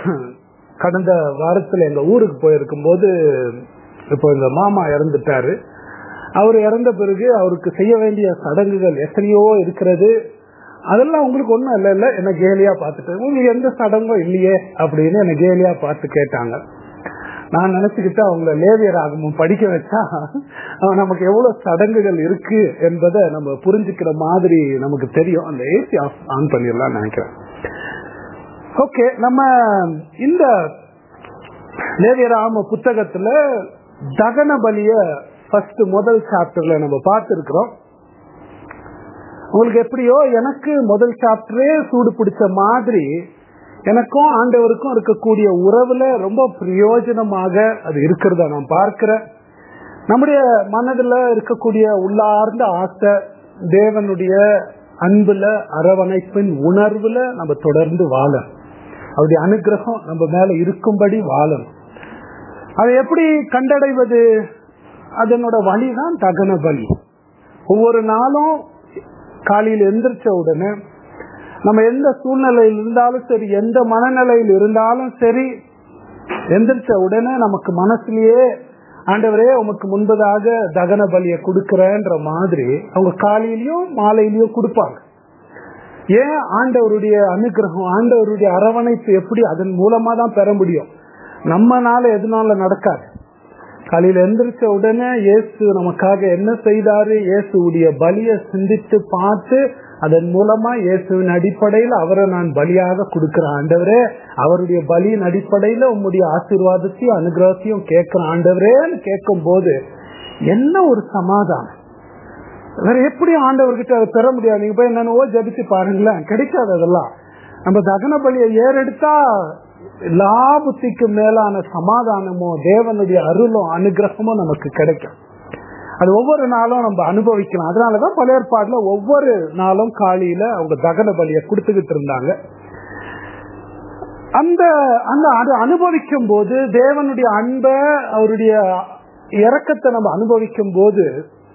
கடந்த வாரத்துல எங்க ஊருக்கு போயிருக்கும் போது இப்போ எங்க மாமா இறந்துட்டாரு அவர் இறந்த பிறகு அவருக்கு செய்ய வேண்டிய சடங்குகள் எத்தனையோ இருக்கிறது அதெல்லாம் உங்களுக்கு ஒண்ணும் இல்ல இல்ல என்ன கேலியா பார்த்துட்டு உங்களுக்கு எந்த சடங்கும் இல்லையே அப்படின்னு என்ன கேலியா பார்த்து கேட்டாங்க நான் நினைச்சுக்கிட்டு அவங்கள லேவியர் ஆகமும் படிக்க வச்சா அவன் நமக்கு எவ்வளவு சடங்குகள் இருக்கு என்பதை நம்ம புரிஞ்சுக்கிற மாதிரி நமக்கு தெரியும் அந்த ஏசி ஆன் பண்ணிடலாம் நினைக்கிறேன் ஓகே நம்ம இந்த லேவியராம புத்தகத்துல தகன பலிய ஃபர்ஸ்ட் முதல் சாப்டர்ல நம்ம பார்த்திருக்கிறோம் உங்களுக்கு எப்படியோ எனக்கு முதல் சாப்டரே சூடு பிடிச்ச மாதிரி எனக்கும் ஆண்டவருக்கும் இருக்கக்கூடிய உறவுல ரொம்ப பிரயோஜனமாக அது இருக்கிறதா நான் பார்க்கிறேன் நம்முடைய மனதுல இருக்கக்கூடிய உள்ளார்ந்த ஆசை தேவனுடைய அன்புல அரவணைப்பின் உணர்வுல நம்ம தொடர்ந்து வாழணும் அவருடைய அனுகிரகம் நம்ம மேல இருக்கும்படி வாழணும் அதை எப்படி கண்டடைவது அதனோட வழிதான் தகன பலி ஒவ்வொரு நாளும் காலையில் எந்திரிச்ச உடனே நம்ம எந்த சூழ்நிலையில் இருந்தாலும் சரி எந்த மனநிலையில் இருந்தாலும் சரி எந்திரிச்ச உடனே நமக்கு மனசுலயே ஆண்டவரே உமக்கு முன்பதாக தகன பலியை கொடுக்கறன்ற மாதிரி அவங்க காலையிலயும் மாலையிலயும் கொடுப்பாங்க ஏன் ஆண்டவருடைய அனுகிரகம் ஆண்டவருடைய அரவணைப்பு எப்படி அதன் மூலமா தான் பெற முடியும் நம்மனால எதுனால நடக்காது காலையில எந்திரிச்ச உடனே இயேசு நமக்காக என்ன செய்தாரு இயேசுடைய பலியை சிந்தித்து பார்த்து அதன் மூலமா இயேசுவின் அடிப்படையில் அவரை நான் பலியாக கொடுக்கிற ஆண்டவரே அவருடைய பலியின் அடிப்படையில உங்களுடைய ஆசீர்வாதத்தையும் அனுகிரகத்தையும் கேட்கிற ஆண்டவரேன்னு கேட்கும் போது என்ன ஒரு சமாதானம் வேற எப்படி ஆண்டவர்கிட்ட அதை பெற முடியாது நீங்க போய் என்னென்னவோ ஜபிச்சு பாருங்களேன் கிடைக்காது அதெல்லாம் நம்ம தகன பலியை ஏறெடுத்தா எல்லா புத்திக்கும் மேலான சமாதானமோ தேவனுடைய அருளும் அனுகிரகமும் நமக்கு கிடைக்கும் அது ஒவ்வொரு நாளும் நம்ம அனுபவிக்கலாம் அதனாலதான் பல ஏற்பாடுல ஒவ்வொரு நாளும் காலையில அவங்க தகன பலியை கொடுத்துக்கிட்டு இருந்தாங்க அந்த அந்த அது அனுபவிக்கும் போது தேவனுடைய அன்பை அவருடைய இறக்கத்தை நம்ம அனுபவிக்கும் போது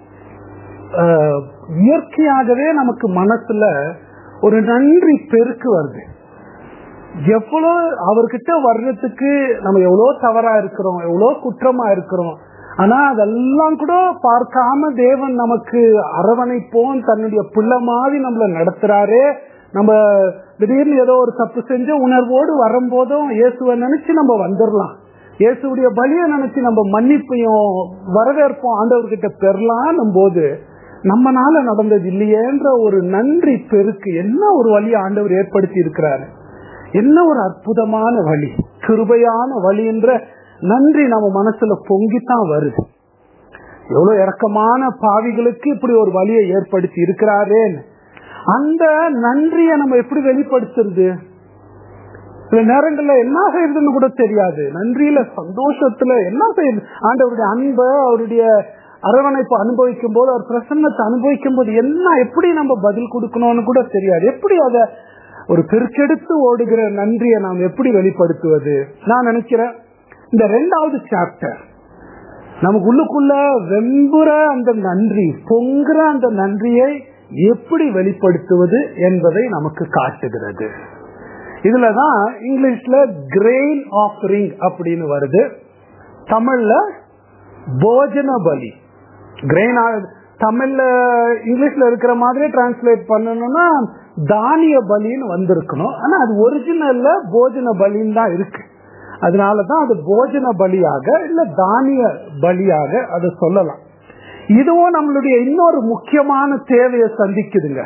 இயற்கையாகவே நமக்கு மனசுல ஒரு நன்றி பெருக்கு வருது எவ்வளவு அவர்கிட்ட வர்றதுக்கு நம்ம எவ்வளவு தவறா இருக்கிறோம் எவ்வளவு குற்றமா இருக்கிறோம் ஆனா அதெல்லாம் கூட பார்க்காம தேவன் நமக்கு அரவணைப்போம் தன்னுடைய பிள்ளை மாதிரி நம்மள நடத்துறாரு நம்ம திடீர்னு ஏதோ ஒரு தப்பு செஞ்சு உணர்வோடு வரும்போதும் இயேசுவை நினைச்சு நம்ம வந்துடலாம் இயேசுடைய பலியை நினைச்சு நம்ம மன்னிப்பையும் வரவேற்போம் ஆண்டவர்கிட்ட பெறலாம் போது நம்மனால நடந்தது இல்லையேன்ற ஒரு நன்றி பெருக்கு என்ன ஒரு வழி ஆண்டவர் ஏற்படுத்தி இருக்கிறாரு என்ன ஒரு அற்புதமான வழி கிருபையான வழி என்ற நன்றி நம்ம மனசுல பொங்கித்தான் வருது எவ்வளவு இறக்கமான பாவிகளுக்கு இப்படி ஒரு வழியை ஏற்படுத்தி இருக்கிறாரேன்னு அந்த நன்றியை நம்ம எப்படி வெளிப்படுத்துறது சில நேரங்கள்ல என்ன செய்யறதுன்னு கூட தெரியாது நன்றியில சந்தோஷத்துல என்ன செய்யுது ஆண்டவருடைய அன்பை அவருடைய அரவணைப்பு அனுபவிக்கும் போது அவர் பிரசன்னத்தை அனுபவிக்கும் போது என்ன எப்படி நம்ம பதில் கொடுக்கணும்னு கூட தெரியாது எப்படி அத ஒரு பெருக்கெடுத்து ஓடுகிற நன்றியை நாம் எப்படி வெளிப்படுத்துவது நான் நினைக்கிறேன் இந்த ரெண்டாவது சாப்டர் நமக்கு உள்ளுக்குள்ள வெம்புற அந்த நன்றி பொங்குற அந்த நன்றியை எப்படி வெளிப்படுத்துவது என்பதை நமக்கு காட்டுகிறது இதுலதான் இங்கிலீஷ்ல கிரெயின் ஆஃபரிங் அப்படின்னு வருது தமிழ்ல போஜன பலி கிரெயின் தமிழ்ல இங்கிலீஷ்ல இருக்கிற மாதிரி டிரான்ஸ்லேட் பண்ணணும்னா தானிய பலின்னு வந்திருக்கணும் ஆனா அது ஒரிஜினல்ல போஜன பலின்னு தான் இருக்கு அதனாலதான் அது போஜன பலியாக இல்ல தானிய பலியாக அதை சொல்லலாம் இதுவும் நம்மளுடைய இன்னொரு முக்கியமான தேவையை சந்திக்குதுங்க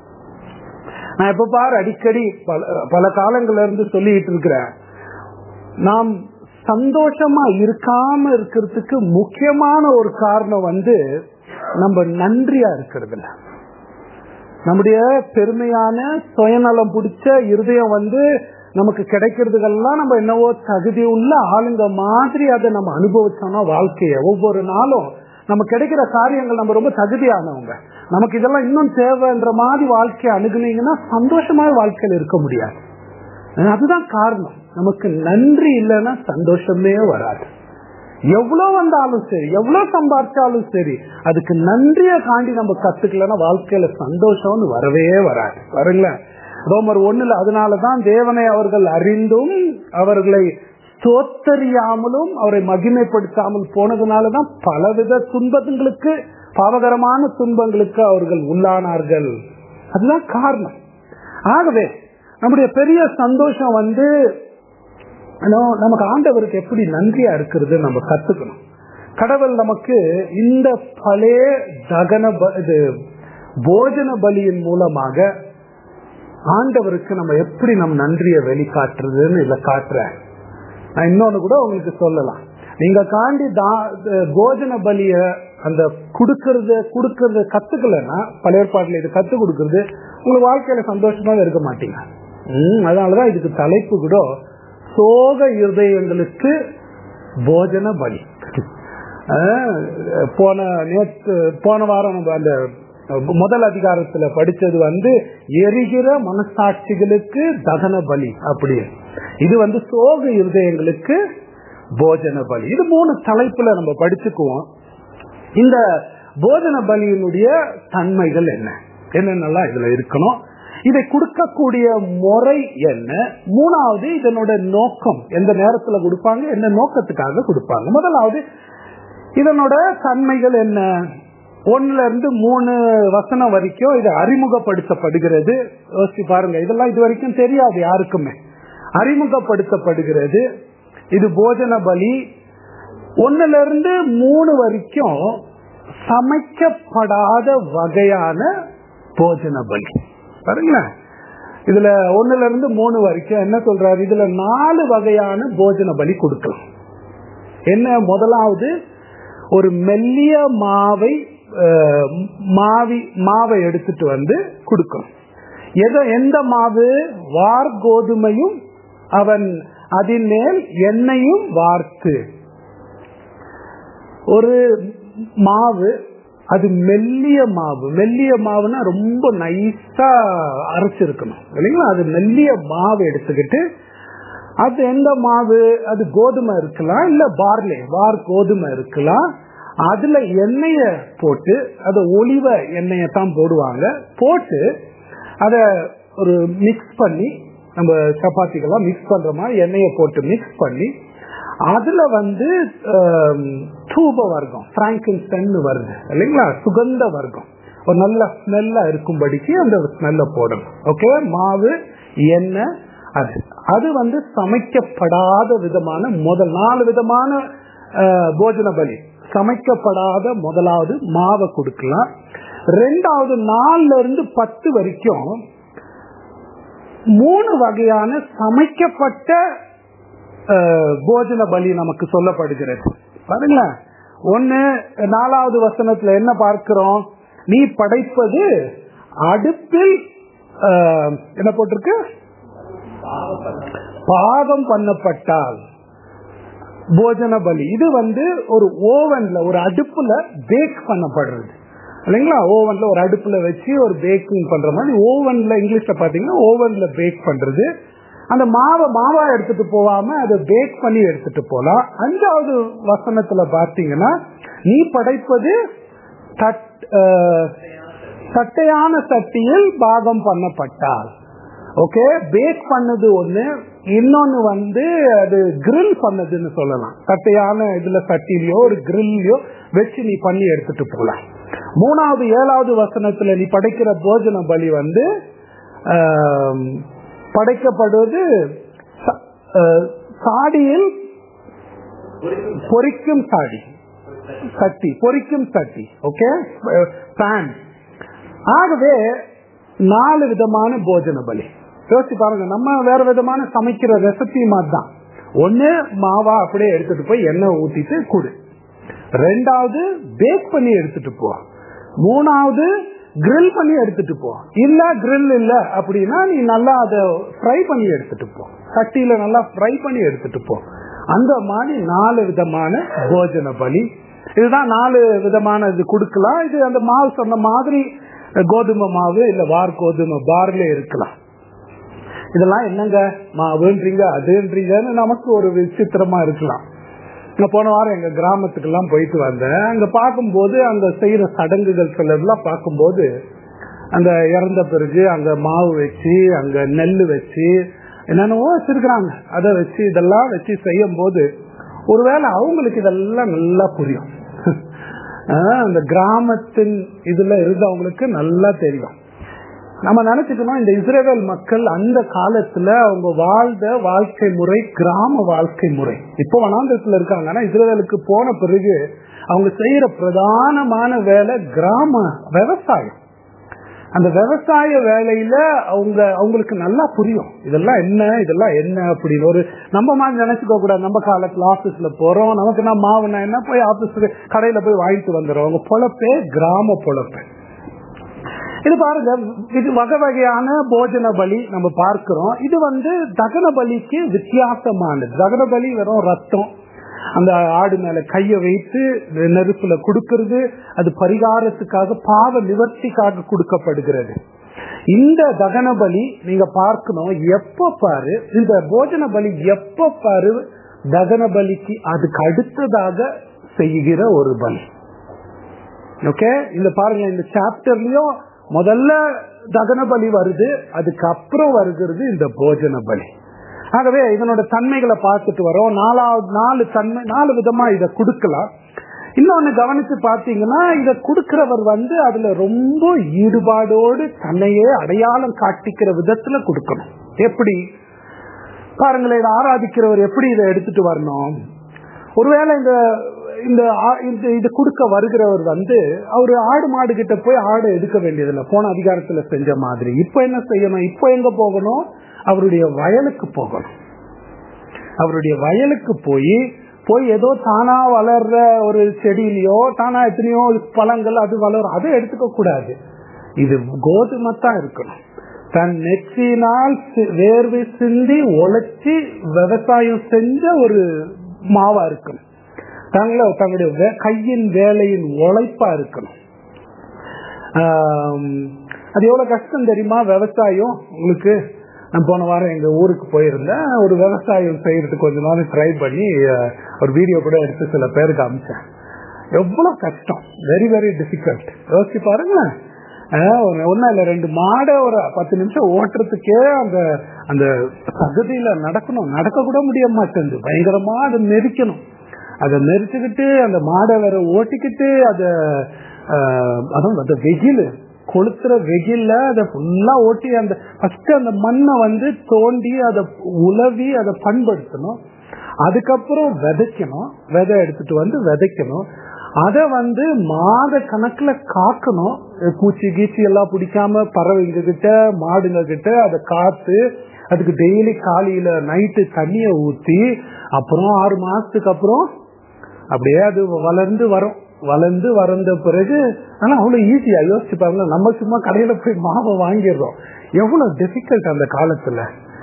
நான் எப்ப பாரு அடிக்கடி பல பல காலங்கள்ல இருந்து சொல்லிட்டு இருக்கிறேன் நாம் சந்தோஷமா இருக்காம இருக்கிறதுக்கு முக்கியமான ஒரு காரணம் வந்து நம்ம நன்றியா இருக்கிறதுல நம்முடைய பெருமையான சுயநலம் பிடிச்ச இருதயம் வந்து நமக்கு கிடைக்கிறதுக்கெல்லாம் நம்ம என்னவோ தகுதி உள்ள ஆளுங்க மாதிரி அதை நம்ம அனுபவிச்சோம்னா வாழ்க்கைய ஒவ்வொரு நாளும் நம்ம கிடைக்கிற காரியங்கள் நம்ம ரொம்ப தகுதியானவங்க நமக்கு இதெல்லாம் இன்னும் தேவைன்ற மாதிரி வாழ்க்கையை அணுகுனீங்கன்னா சந்தோஷமா வாழ்க்கையில் இருக்க முடியாது அதுதான் காரணம் நமக்கு நன்றி இல்லைன்னா சந்தோஷமே வராது எவ்வளவு வந்தாலும் சரி எவ்வளவு சம்பாதிச்சாலும் சரி அதுக்கு நன்றிய காண்டி நம்ம கத்துக்கலன்னா வாழ்க்கையில சந்தோஷம்னு வரவே வராது பாருங்களேன் ரோமர் ஒண்ணுல அதனாலதான் தேவனை அவர்கள் அறிந்தும் அவர்களை தோத்தறியாமலும் அவரை மகிமைப்படுத்தாமல் போனதுனாலதான் பலவித துன்பங்களுக்கு பாவகரமான துன்பங்களுக்கு அவர்கள் உள்ளானார்கள் அதுதான் காரணம் ஆகவே நம்முடைய பெரிய சந்தோஷம் வந்து நமக்கு ஆண்டவருக்கு எப்படி நன்றியா இருக்கிறது நம்ம கத்துக்கணும் கடவுள் நமக்கு இந்த பழைய தகன இது போஜன பலியின் மூலமாக ஆண்டவருக்கு நம்ம எப்படி நம் நன்றியை வெளிக்காட்டுறதுன்னு இதை காட்டுறேன் நான் இன்னொன்னு கூட உங்களுக்கு சொல்லலாம் நீங்க காண்டி போஜன பலிய அந்த கொடுக்கறது கொடுக்கறது கத்துக்கலன்னா பழைய ஏற்பாட்டுல இது கத்து கொடுக்கறது உங்களுக்கு வாழ்க்கையில சந்தோஷமாவே இருக்க மாட்டீங்க அதனாலதான் இதுக்கு தலைப்பு கூட சோக இருதயங்களுக்கு போஜன பலி போன நேற்று போன வாரம் நம்ம அந்த முதல் அதிகாரத்துல படிச்சது வந்து எரிகிற மனசாட்சிகளுக்கு தகன பலி அப்படி இது வந்து சோக இருதயங்களுக்கு போஜன பலி இது மூணு தலைப்புல நம்ம படிச்சுக்குவோம் இந்த போஜன பலியினுடைய தன்மைகள் என்ன என்னென்னலாம் இதுல இருக்கணும் இதை கொடுக்கக்கூடிய முறை என்ன மூணாவது இதனோட நோக்கம் எந்த நேரத்துல கொடுப்பாங்க எந்த நோக்கத்துக்காக கொடுப்பாங்க முதலாவது இதனோட தன்மைகள் என்ன ஒன்னுல இருந்து மூணு வசனம் வரைக்கும் இது அறிமுகப்படுத்தப்படுகிறது யோசிச்சு பாருங்க இதெல்லாம் இது வரைக்கும் தெரியாது யாருக்குமே அறிமுகப்படுத்தப்படுகிறது இது போஜன பலி ஒன்னுல இருந்து மூணு வரைக்கும் சமைக்கப்படாத வகையான போஜன பலி பாருங்களேன் இதுல ஒன்னுல இருந்து மூணு வரைக்கும் என்ன சொல்றாரு இதுல நாலு வகையான போஜன பலி கொடுக்கலாம் என்ன முதலாவது ஒரு மெல்லிய மாவை மாவி மாவை எடுத்துட்டு வந்து கொடுக்கணும் எத எந்த மாவு வார் கோதுமையும் அவன் அதன் மேல் எண்ணெயும் வார்த்து ஒரு மாவு அது மெல்லிய மாவு மெல்லிய மாவுனா ரொம்ப நைஸா அரைச்சிருக்கணும் இல்லைங்களா அது மெல்லிய மாவு எடுத்துக்கிட்டு அது எந்த மாவு அது கோதுமை இருக்கலாம் இல்ல பார்லே வார் கோதுமை இருக்கலாம் அதுல எண்ணெய போட்டு அத ஒளிவ எண்ணெயை தான் போடுவாங்க போட்டு அத ஒரு மிக்ஸ் பண்ணி நம்ம சப்பாத்திக்கெல்லாம் மிக்ஸ் பண்ற மாதிரி எண்ணெயை போட்டு மிக்ஸ் பண்ணி அதுல வந்து தூப வர்க்கம் பிராங்கின்ஸ்டன் வருது இல்லைங்களா சுகந்த வர்க்கம் ஒரு நல்ல ஸ்மெல்லா இருக்கும்படிக்கு அந்த ஸ்மெல்ல போடணும் ஓகே மாவு எண்ணெய் அது அது வந்து சமைக்கப்படாத விதமான முதல் நாலு விதமான போஜன பலி சமைக்கப்படாத முதலாவது மாவை கொடுக்கலாம் ரெண்டாவது நாலுல இருந்து பத்து வரைக்கும் மூணு வகையான சமைக்கப்பட்ட போஜன பலி நமக்கு சொல்லப்படுகிறது பாருங்களேன் ஒன்னு நாலாவது வசனத்துல என்ன பார்க்கிறோம் நீ படைப்பது அடுப்பில் என்ன போட்டிருக்கு பாகம் பண்ணப்பட்டால் போஜன பலி இது வந்து ஒரு ஓவன்ல ஒரு அடுப்புல பேக் பண்ணப்படுறது இல்லைங்களா ஓவன்ல ஒரு அடுப்புல வச்சு ஒரு பேக்கிங் பண்ற மாதிரி ஓவன்ல இங்கிலீஷ்ல பாத்தீங்கன்னா ஓவன்ல பேக் பண்றது அந்த மாவை மாவா எடுத்துட்டு போவாம அதை பேக் பண்ணி எடுத்துட்டு போலாம் அஞ்சாவது வசனத்துல பாத்தீங்கன்னா நீ படைப்பது தட்டையான சட்டியில் பாகம் பண்ணப்பட்டால் ஓகே பேக் பண்ணது ஒண்ணு இன்னொன்னு வந்து அது கிரில் பண்ணதுன்னு சொல்லலாம் தட்டையான இதுல சட்டிலையோ ஒரு கிரில்லையோ வச்சு நீ பண்ணி எடுத்துட்டு போலாம் மூணாவது ஏழாவது வசனத்துல நீ படைக்கிற போஜன பலி வந்து படைக்கப்படுவது சாடியில் பொறிக்கும் சாடி சட்டி பொறிக்கும் சட்டி ஓகே பேன் ஆகவே நாலு விதமான போஜன பலி யோசிச்சு பாருங்க நம்ம வேற விதமான சமைக்கிற ரெசிபி மாதிரி தான் ஒண்ணு மாவா அப்படியே எடுத்துட்டு போய் எண்ணெய் ஊத்திட்டு கொடு ரெண்டாவது பேக் பண்ணி எடுத்துட்டு போ மூணாவது கிரில் பண்ணி எடுத்துட்டு போ இல்ல கிரில் இல்ல அப்படின்னா நீ நல்லா அதை ஃப்ரை பண்ணி எடுத்துட்டு போ சட்டியில நல்லா ஃப்ரை பண்ணி எடுத்துட்டு போ அந்த மாதிரி நாலு விதமான போஜன பலி இதுதான் நாலு விதமான இது கொடுக்கலாம் இது அந்த மாவு சொன்ன மாதிரி கோதுமை மாவு இல்ல வார் கோதுமை பார்ல இருக்கலாம் இதெல்லாம் என்னங்க மாவுன்றீங்க அதுன்றீங்கன்னு நமக்கு ஒரு விசித்திரமா இருக்கலாம் நான் போன வாரம் எங்க கிராமத்துக்கு எல்லாம் போயிட்டு வந்தேன் அங்க பார்க்கும்போது அங்க செய்யற சடங்குகள் சிலர்லாம் பார்க்கும்போது அந்த இறந்த பிறகு அங்க மாவு வச்சு அங்க நெல் வச்சு என்னென்னவோ வச்சிருக்கிறாங்க அதை வச்சு இதெல்லாம் வச்சு செய்யும் போது ஒருவேளை அவங்களுக்கு இதெல்லாம் நல்லா புரியும் ஆஹ் அந்த கிராமத்தின் இதுல இருந்தவங்களுக்கு நல்லா தெரியும் நம்ம நினைச்சுக்கணும் இந்த இஸ்ரேல் மக்கள் அந்த காலத்துல அவங்க வாழ்ந்த வாழ்க்கை முறை கிராம வாழ்க்கை முறை இப்போ வனாந்திரத்துல இருக்காங்க ஆனா இஸ்ரேலுக்கு போன பிறகு அவங்க செய்யற பிரதானமான வேலை கிராம விவசாயம் அந்த விவசாய வேலையில அவங்க அவங்களுக்கு நல்லா புரியும் இதெல்லாம் என்ன இதெல்லாம் என்ன அப்படின்னு ஒரு நம்ம மாதிரி நினைச்சுக்க கூடாது நம்ம காலத்துல ஆபீஸ்ல போறோம் நமக்கு நான் மாவுனா என்ன போய் ஆபீஸ்க்கு கடையில போய் வாங்கிட்டு வந்துடுறோம் அவங்க பொழப்பே கிராம பொழப்பு இது பாருங்க இது வகை வகையான போஜன பலி நம்ம பார்க்கிறோம் இது வந்து தகன பலிக்கு வித்தியாசமானது தகன பலி வெறும் ரத்தம் அந்த ஆடு மேல கைய வைத்து நெருப்புல கொடுக்கிறது அது பரிகாரத்துக்காக பாவ நிவர்த்திக்காக கொடுக்கப்படுகிறது இந்த தகன பலி நீங்க பார்க்கணும் எப்ப பாரு இந்த போஜன பலி எப்ப பாரு தகன பலிக்கு அதுக்கு அடுத்ததாக செய்கிற ஒரு பலி ஓகே இந்த பாருங்க இந்த சாப்டர்லயும் முதல்ல தகன பலி வருது அதுக்கப்புறம் வருகிறது இந்த போஜன பலி ஆகவே இதனோட தன்மைகளை பார்த்துட்டு வரோம் நாலாவது நாலு தன்மை நாலு விதமா இதை கொடுக்கலாம் இன்னொன்னு கவனிச்சு பாத்தீங்கன்னா இதை கொடுக்கிறவர் வந்து அதுல ரொம்ப ஈடுபாடோடு தன்னையே அடையாளம் காட்டிக்கிற விதத்துல கொடுக்கணும் எப்படி பாருங்களேன் இதை ஆராதிக்கிறவர் எப்படி இதை எடுத்துட்டு வரணும் ஒருவேளை இந்த இந்த இந்த இது கொடுக்க வருகிறவர் வந்து அவரு ஆடு மாடு கிட்ட போய் ஆடு எடுக்க வேண்டியதில்லை போன அதிகாரத்துல செஞ்ச மாதிரி இப்ப என்ன செய்யணும் இப்ப எங்க போகணும் அவருடைய வயலுக்கு போகணும் அவருடைய வயலுக்கு போய் போய் ஏதோ தானா வளர்ற ஒரு செடியிலயோ தானா எத்தனையோ பழங்கள் அது வளரும் அதை எடுத்துக்க கூடாது இது கோதுமை தான் இருக்கணும் தன் நெற்றினால் வேர்வை சிந்தி உழைச்சி விவசாயம் செஞ்ச ஒரு மாவா இருக்கணும் தங்களை தங்களுடைய கையின் வேலையின் உழைப்பா இருக்கணும் அது எவ்வளவு கஷ்டம் தெரியுமா விவசாயம் உங்களுக்கு நான் போன வாரம் எங்க ஊருக்கு போயிருந்தேன் ஒரு விவசாயம் செய்யறதுக்கு கொஞ்ச நாள் ட்ரை பண்ணி ஒரு வீடியோ கூட எடுத்து சில பேருக்கு அமிச்சேன் எவ்வளவு கஷ்டம் வெரி வெரி டிஃபிகல்ட் யோசிச்சு பாருங்களேன் ஒன்னும் இல்ல ரெண்டு மாடை ஒரு பத்து நிமிஷம் ஓட்டுறதுக்கே அந்த அந்த பகுதியில நடக்கணும் நடக்க கூட முடிய மாட்டேங்குது பயங்கரமா அதை நெரிக்கணும் அதை நெரிச்சுக்கிட்டு அந்த மாடை வேற ஓட்டிக்கிட்டு அத அதான் அந்த வெயில் கொளுத்துற வெயில்ல அதை ஃபுல்லா ஓட்டி அந்த ஃபர்ஸ்ட் அந்த மண்ணை வந்து தோண்டி அதை உழவி அதை பண்படுத்தணும் அதுக்கப்புறம் விதைக்கணும் விதை எடுத்துட்டு வந்து விதைக்கணும் அதை வந்து மாத கணக்குல காக்கணும் பூச்சி கீச்சி எல்லாம் பிடிக்காம பறவைங்க கிட்ட மாடுங்க கிட்ட அதை காத்து அதுக்கு டெய்லி காலையில நைட்டு தண்ணிய ஊத்தி அப்புறம் ஆறு மாசத்துக்கு அப்புறம் அப்படியே அது வளர்ந்து வரும் வளர்ந்து வளர்ந்த பிறகு ஆனா அவ்வளவு ஈஸியா யோசிச்சு பாருங்க நம்ம சும்மா கடையில போய் மாவை வாங்கிடுறோம் எவ்வளவு டிஃபிகல்ட் அந்த காலத்துல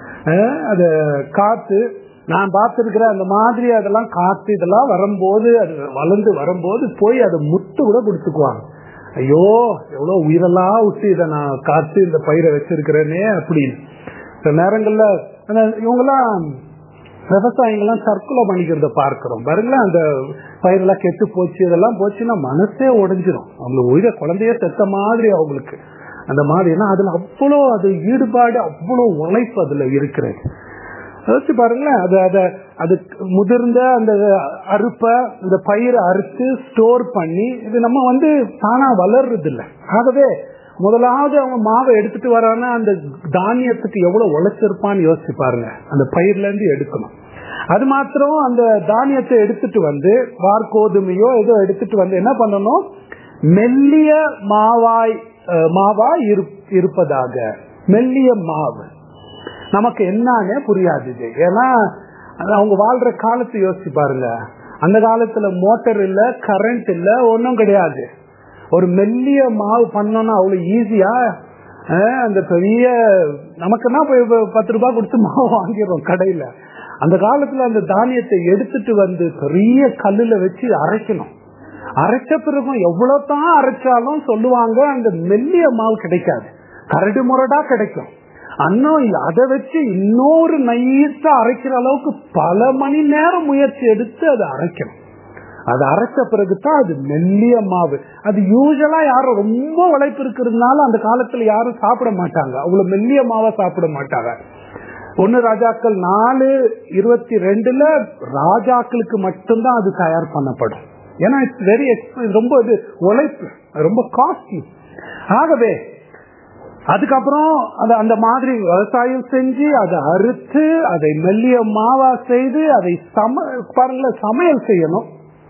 அத காத்து நான் பார்த்திருக்கிற அந்த மாதிரி அதெல்லாம் காத்து இதெல்லாம் வரும்போது அது வளர்ந்து வரும்போது போய் அதை முத்து கூட கொடுத்துக்குவாங்க ஐயோ எவ்வளவு உயிரெல்லாம் விட்டு இதை நான் காத்து இந்த பயிரை வச்சிருக்கிறேனே அப்படின்னு சில நேரங்கள்ல இவங்கெல்லாம் விவசாயிகள்லாம் தற்கொலை பண்ணிக்கிறத பார்க்கிறோம் பாருங்களேன் அந்த பயிரெல்லாம் கெட்டு போச்சு இதெல்லாம் போச்சுன்னா மனசே உடஞ்சிரும் அவங்களுக்கு உயிரை குழந்தைய செத்த மாதிரி அவங்களுக்கு அந்த மாதிரி ஏன்னா அதுல அவ்வளோ அது ஈடுபாடு அவ்வளோ உழைப்பு அதுல இருக்கிறது யோசிச்சு பாருங்களேன் அது அத அது முதிர்ந்த அந்த அறுப்பை இந்த பயிரை அறுத்து ஸ்டோர் பண்ணி இது நம்ம வந்து தானா வளர்றது இல்லை ஆகவே முதலாவது அவங்க மாவை எடுத்துட்டு வரானா அந்த தானியத்துக்கு எவ்வளவு உழைச்சிருப்பான்னு யோசிச்சு பாருங்க அந்த பயிர்ல இருந்து எடுக்கணும் அது மாத்திரம் அந்த தானியத்தை எடுத்துட்டு வந்து வார்கோதுமையோ ஏதோ எடுத்துட்டு வந்து என்ன பண்ணணும் மெல்லிய மாவாய் மாவாய் இருப்பதாக மெல்லிய மாவு நமக்கு என்னன்னே புரியாது இது ஏன்னா அவங்க வாழ்ற காலத்தை யோசிச்சு பாருங்க அந்த காலத்துல மோட்டர் இல்ல கரண்ட் இல்ல ஒன்னும் கிடையாது ஒரு மெல்லிய மாவு பண்ணோம்னா அவ்வளவு ஈஸியா அந்த பெரிய நமக்குன்னா போய் பத்து ரூபாய் கொடுத்து மாவு வாங்கிடுறோம் கடையில அந்த காலத்துல அந்த தானியத்தை எடுத்துட்டு வந்து பெரிய கல்லுல வச்சு அரைக்கணும் அரைச்ச பிறகும் எவ்வளவு தான் அரைச்சாலும் சொல்லுவாங்க அந்த மெல்லிய மாவு கிடைக்காது கரடு முரடா கிடைக்கும் அன்னும் அதை வச்சு இன்னொரு நைஸா அரைக்கிற அளவுக்கு பல மணி நேரம் முயற்சி எடுத்து அதை அரைக்கணும் அது அரைச்ச பிறகுதான் அது மெல்லிய மாவு அது யூஸ்வலா யாரும் ரொம்ப உழைப்பு இருக்கிறதுனால அந்த காலத்துல யாரும் சாப்பிட மாட்டாங்க அவ்வளவு மெல்லிய மாவை சாப்பிட மாட்டாங்க ஒன்னு ராஜாக்கள் நாலு இருபத்தி ரெண்டுல ராஜாக்களுக்கு மட்டும்தான் அது தயார் பண்ணப்படும் ஏன்னா இட்ஸ் வெரி ரொம்ப இது உழைப்பு ரொம்ப காஸ்ட்லி ஆகவே அதுக்கப்புறம் அது அந்த மாதிரி விவசாயம் செஞ்சு அதை அறுத்து அதை மெல்லிய மாவா செய்து அதை சம பாருங்களேன் சமையல் செய்யணும்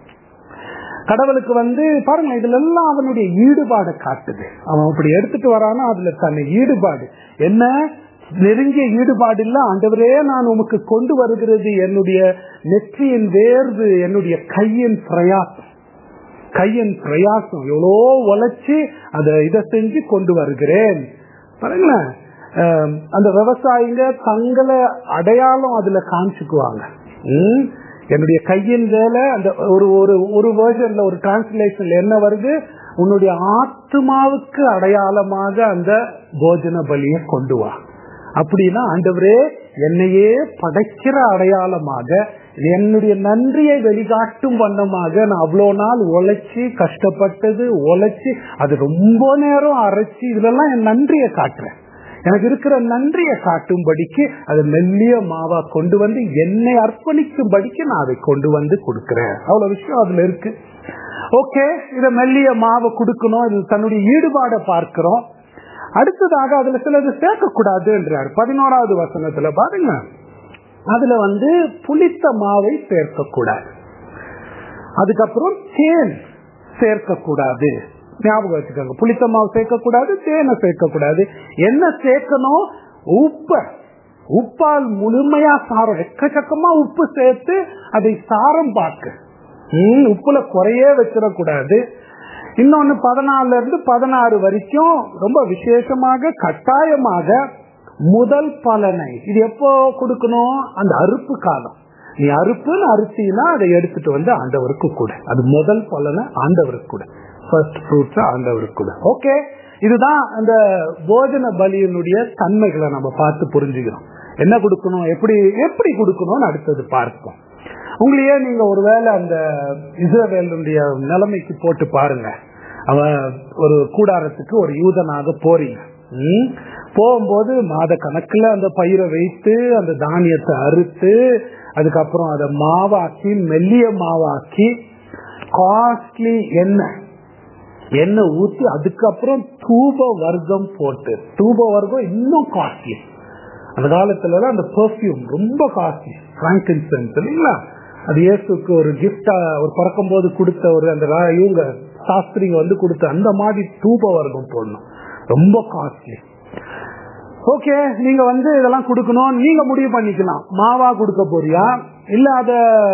கடவுளுக்கு வந்து பாருங்க இதுல எல்லாம் அவனுடைய ஈடுபாடை காட்டுது அவன் அப்படி எடுத்துட்டு வரானா அதுல தன்னை ஈடுபாடு என்ன நெருங்கிய ஈடுபாடு இல்ல ஆண்டவரே நான் உமக்கு கொண்டு வருகிறது என்னுடைய நெற்றியின் வேர்வு என்னுடைய கையின் பிரயாசம் கையின் பிரயாசம் எவ்வளோ உழைச்சி அதை இதை செஞ்சு கொண்டு வருகிறேன் பாருங்களேன் அந்த விவசாயிங்க தங்களை அடையாளம் அதுல காமிச்சுக்குவாங்க என்னுடைய கையின் வேலை அந்த ஒரு ஒரு ஒரு வேர்ஷன்ல ஒரு டிரான்ஸ்லேஷன்ல என்ன வருது உன்னுடைய ஆத்மாவுக்கு அடையாளமாக அந்த போஜன பலியை கொண்டு வா அப்படின்னா ஆண்டவரே என்னையே படைக்கிற அடையாளமாக என்னுடைய நன்றியை வெளிக்காட்டும் வண்ணமாக நான் அவ்வளோ நாள் உழைச்சி கஷ்டப்பட்டது உழைச்சி அது ரொம்ப நேரம் அரைச்சி இதெல்லாம் என் நன்றியை காட்டுறேன் எனக்கு இருக்கிற நன்றியை காட்டும்படிக்கு அதை மெல்லிய மாவா கொண்டு வந்து என்னை அர்ப்பணிக்கும்படிக்கு நான் அதை கொண்டு வந்து கொடுக்கிறேன் அவ்வளவு விஷயம் அதுல இருக்கு ஓகே இத மெல்லிய மாவை கொடுக்கணும் இது தன்னுடைய ஈடுபாடை பார்க்கிறோம் அடுத்ததாக அதுல சிலது சேர்க்கக்கூடாதுன்றார் பதினோராவது வசனத்துல பாருங்க அதுல வந்து புளித்த மாவை சேர்க்கக்கூடாது அதுக்கப்புறம் தேன் சேர்க்கக்கூடாது ஞாபகம் வச்சுக்கோங்க புளித்த மாவு சேர்க்கக்கூடாது தேனை சேர்க்கக்கூடாது என்ன சேர்க்கணும் உப்ப உப்பால் முழுமையா சாரம் எக்கச்சக்கமா உப்பு சேர்த்து அதை சாரம் பார்க்க உப்புல குறையே வச்சிடக்கூடாது இன்னொன்னு பதினாலுல இருந்து பதினாறு வரைக்கும் ரொம்ப விசேஷமாக கட்டாயமாக முதல் பலனை இது எப்போ கொடுக்கணும் அந்த அறுப்பு காலம் நீ அறுப்புன்னு அரிசினா அதை எடுத்துட்டு வந்து ஆண்டவருக்கு கூட அது முதல் பலனை ஆண்டவருக்கு கூட ஃபர்ஸ்ட் ஃப்ரூட்ஸ் ஆண்டவருக்கு கூட ஓகே இதுதான் அந்த போஜன பலியினுடைய தன்மைகளை நம்ம பார்த்து புரிஞ்சுக்கிறோம் என்ன கொடுக்கணும் எப்படி எப்படி கொடுக்கணும்னு அடுத்தது பார்ப்போம் உங்களையே நீங்க ஒருவேளை அந்த இஸ்ரவேலுடைய நிலைமைக்கு போட்டு பாருங்க அவன் ஒரு கூடாரத்துக்கு ஒரு யூதனாக போறீங்க போகும்போது மாத கணக்குல அந்த பயிரை வைத்து அந்த தானியத்தை அறுத்து அதுக்கப்புறம் அதை மாவாக்கி மெல்லிய மாவாக்கி காஸ்ட்லி எண்ணெய் எண்ணெய் ஊத்தி அதுக்கப்புறம் தூப வர்க்கம் போட்டு தூப வர்க்கம் இன்னும் காஸ்ட்லி அந்த காலத்துல அந்த பெர்ஃபியூம் ரொம்ப காஸ்ட்லி பிராங்கின்சன்ஸ் இல்லைங்களா அது இயேசுக்கு ஒரு கிஃப்டா ஒரு பறக்கும் போது கொடுத்த ஒரு அந்த இவங்க சாஸ்திரிங்க வந்து கொடுத்த அந்த மாதிரி தூப வர்க்கம் போடணும் ரொம்ப காஸ்ட்லி ஓகே நீங்க வந்து இதெல்லாம் கொடுக்கணும் நீங்க முடிவு பண்ணிக்கலாம் மாவா கொடுக்க போறியா இல்ல அத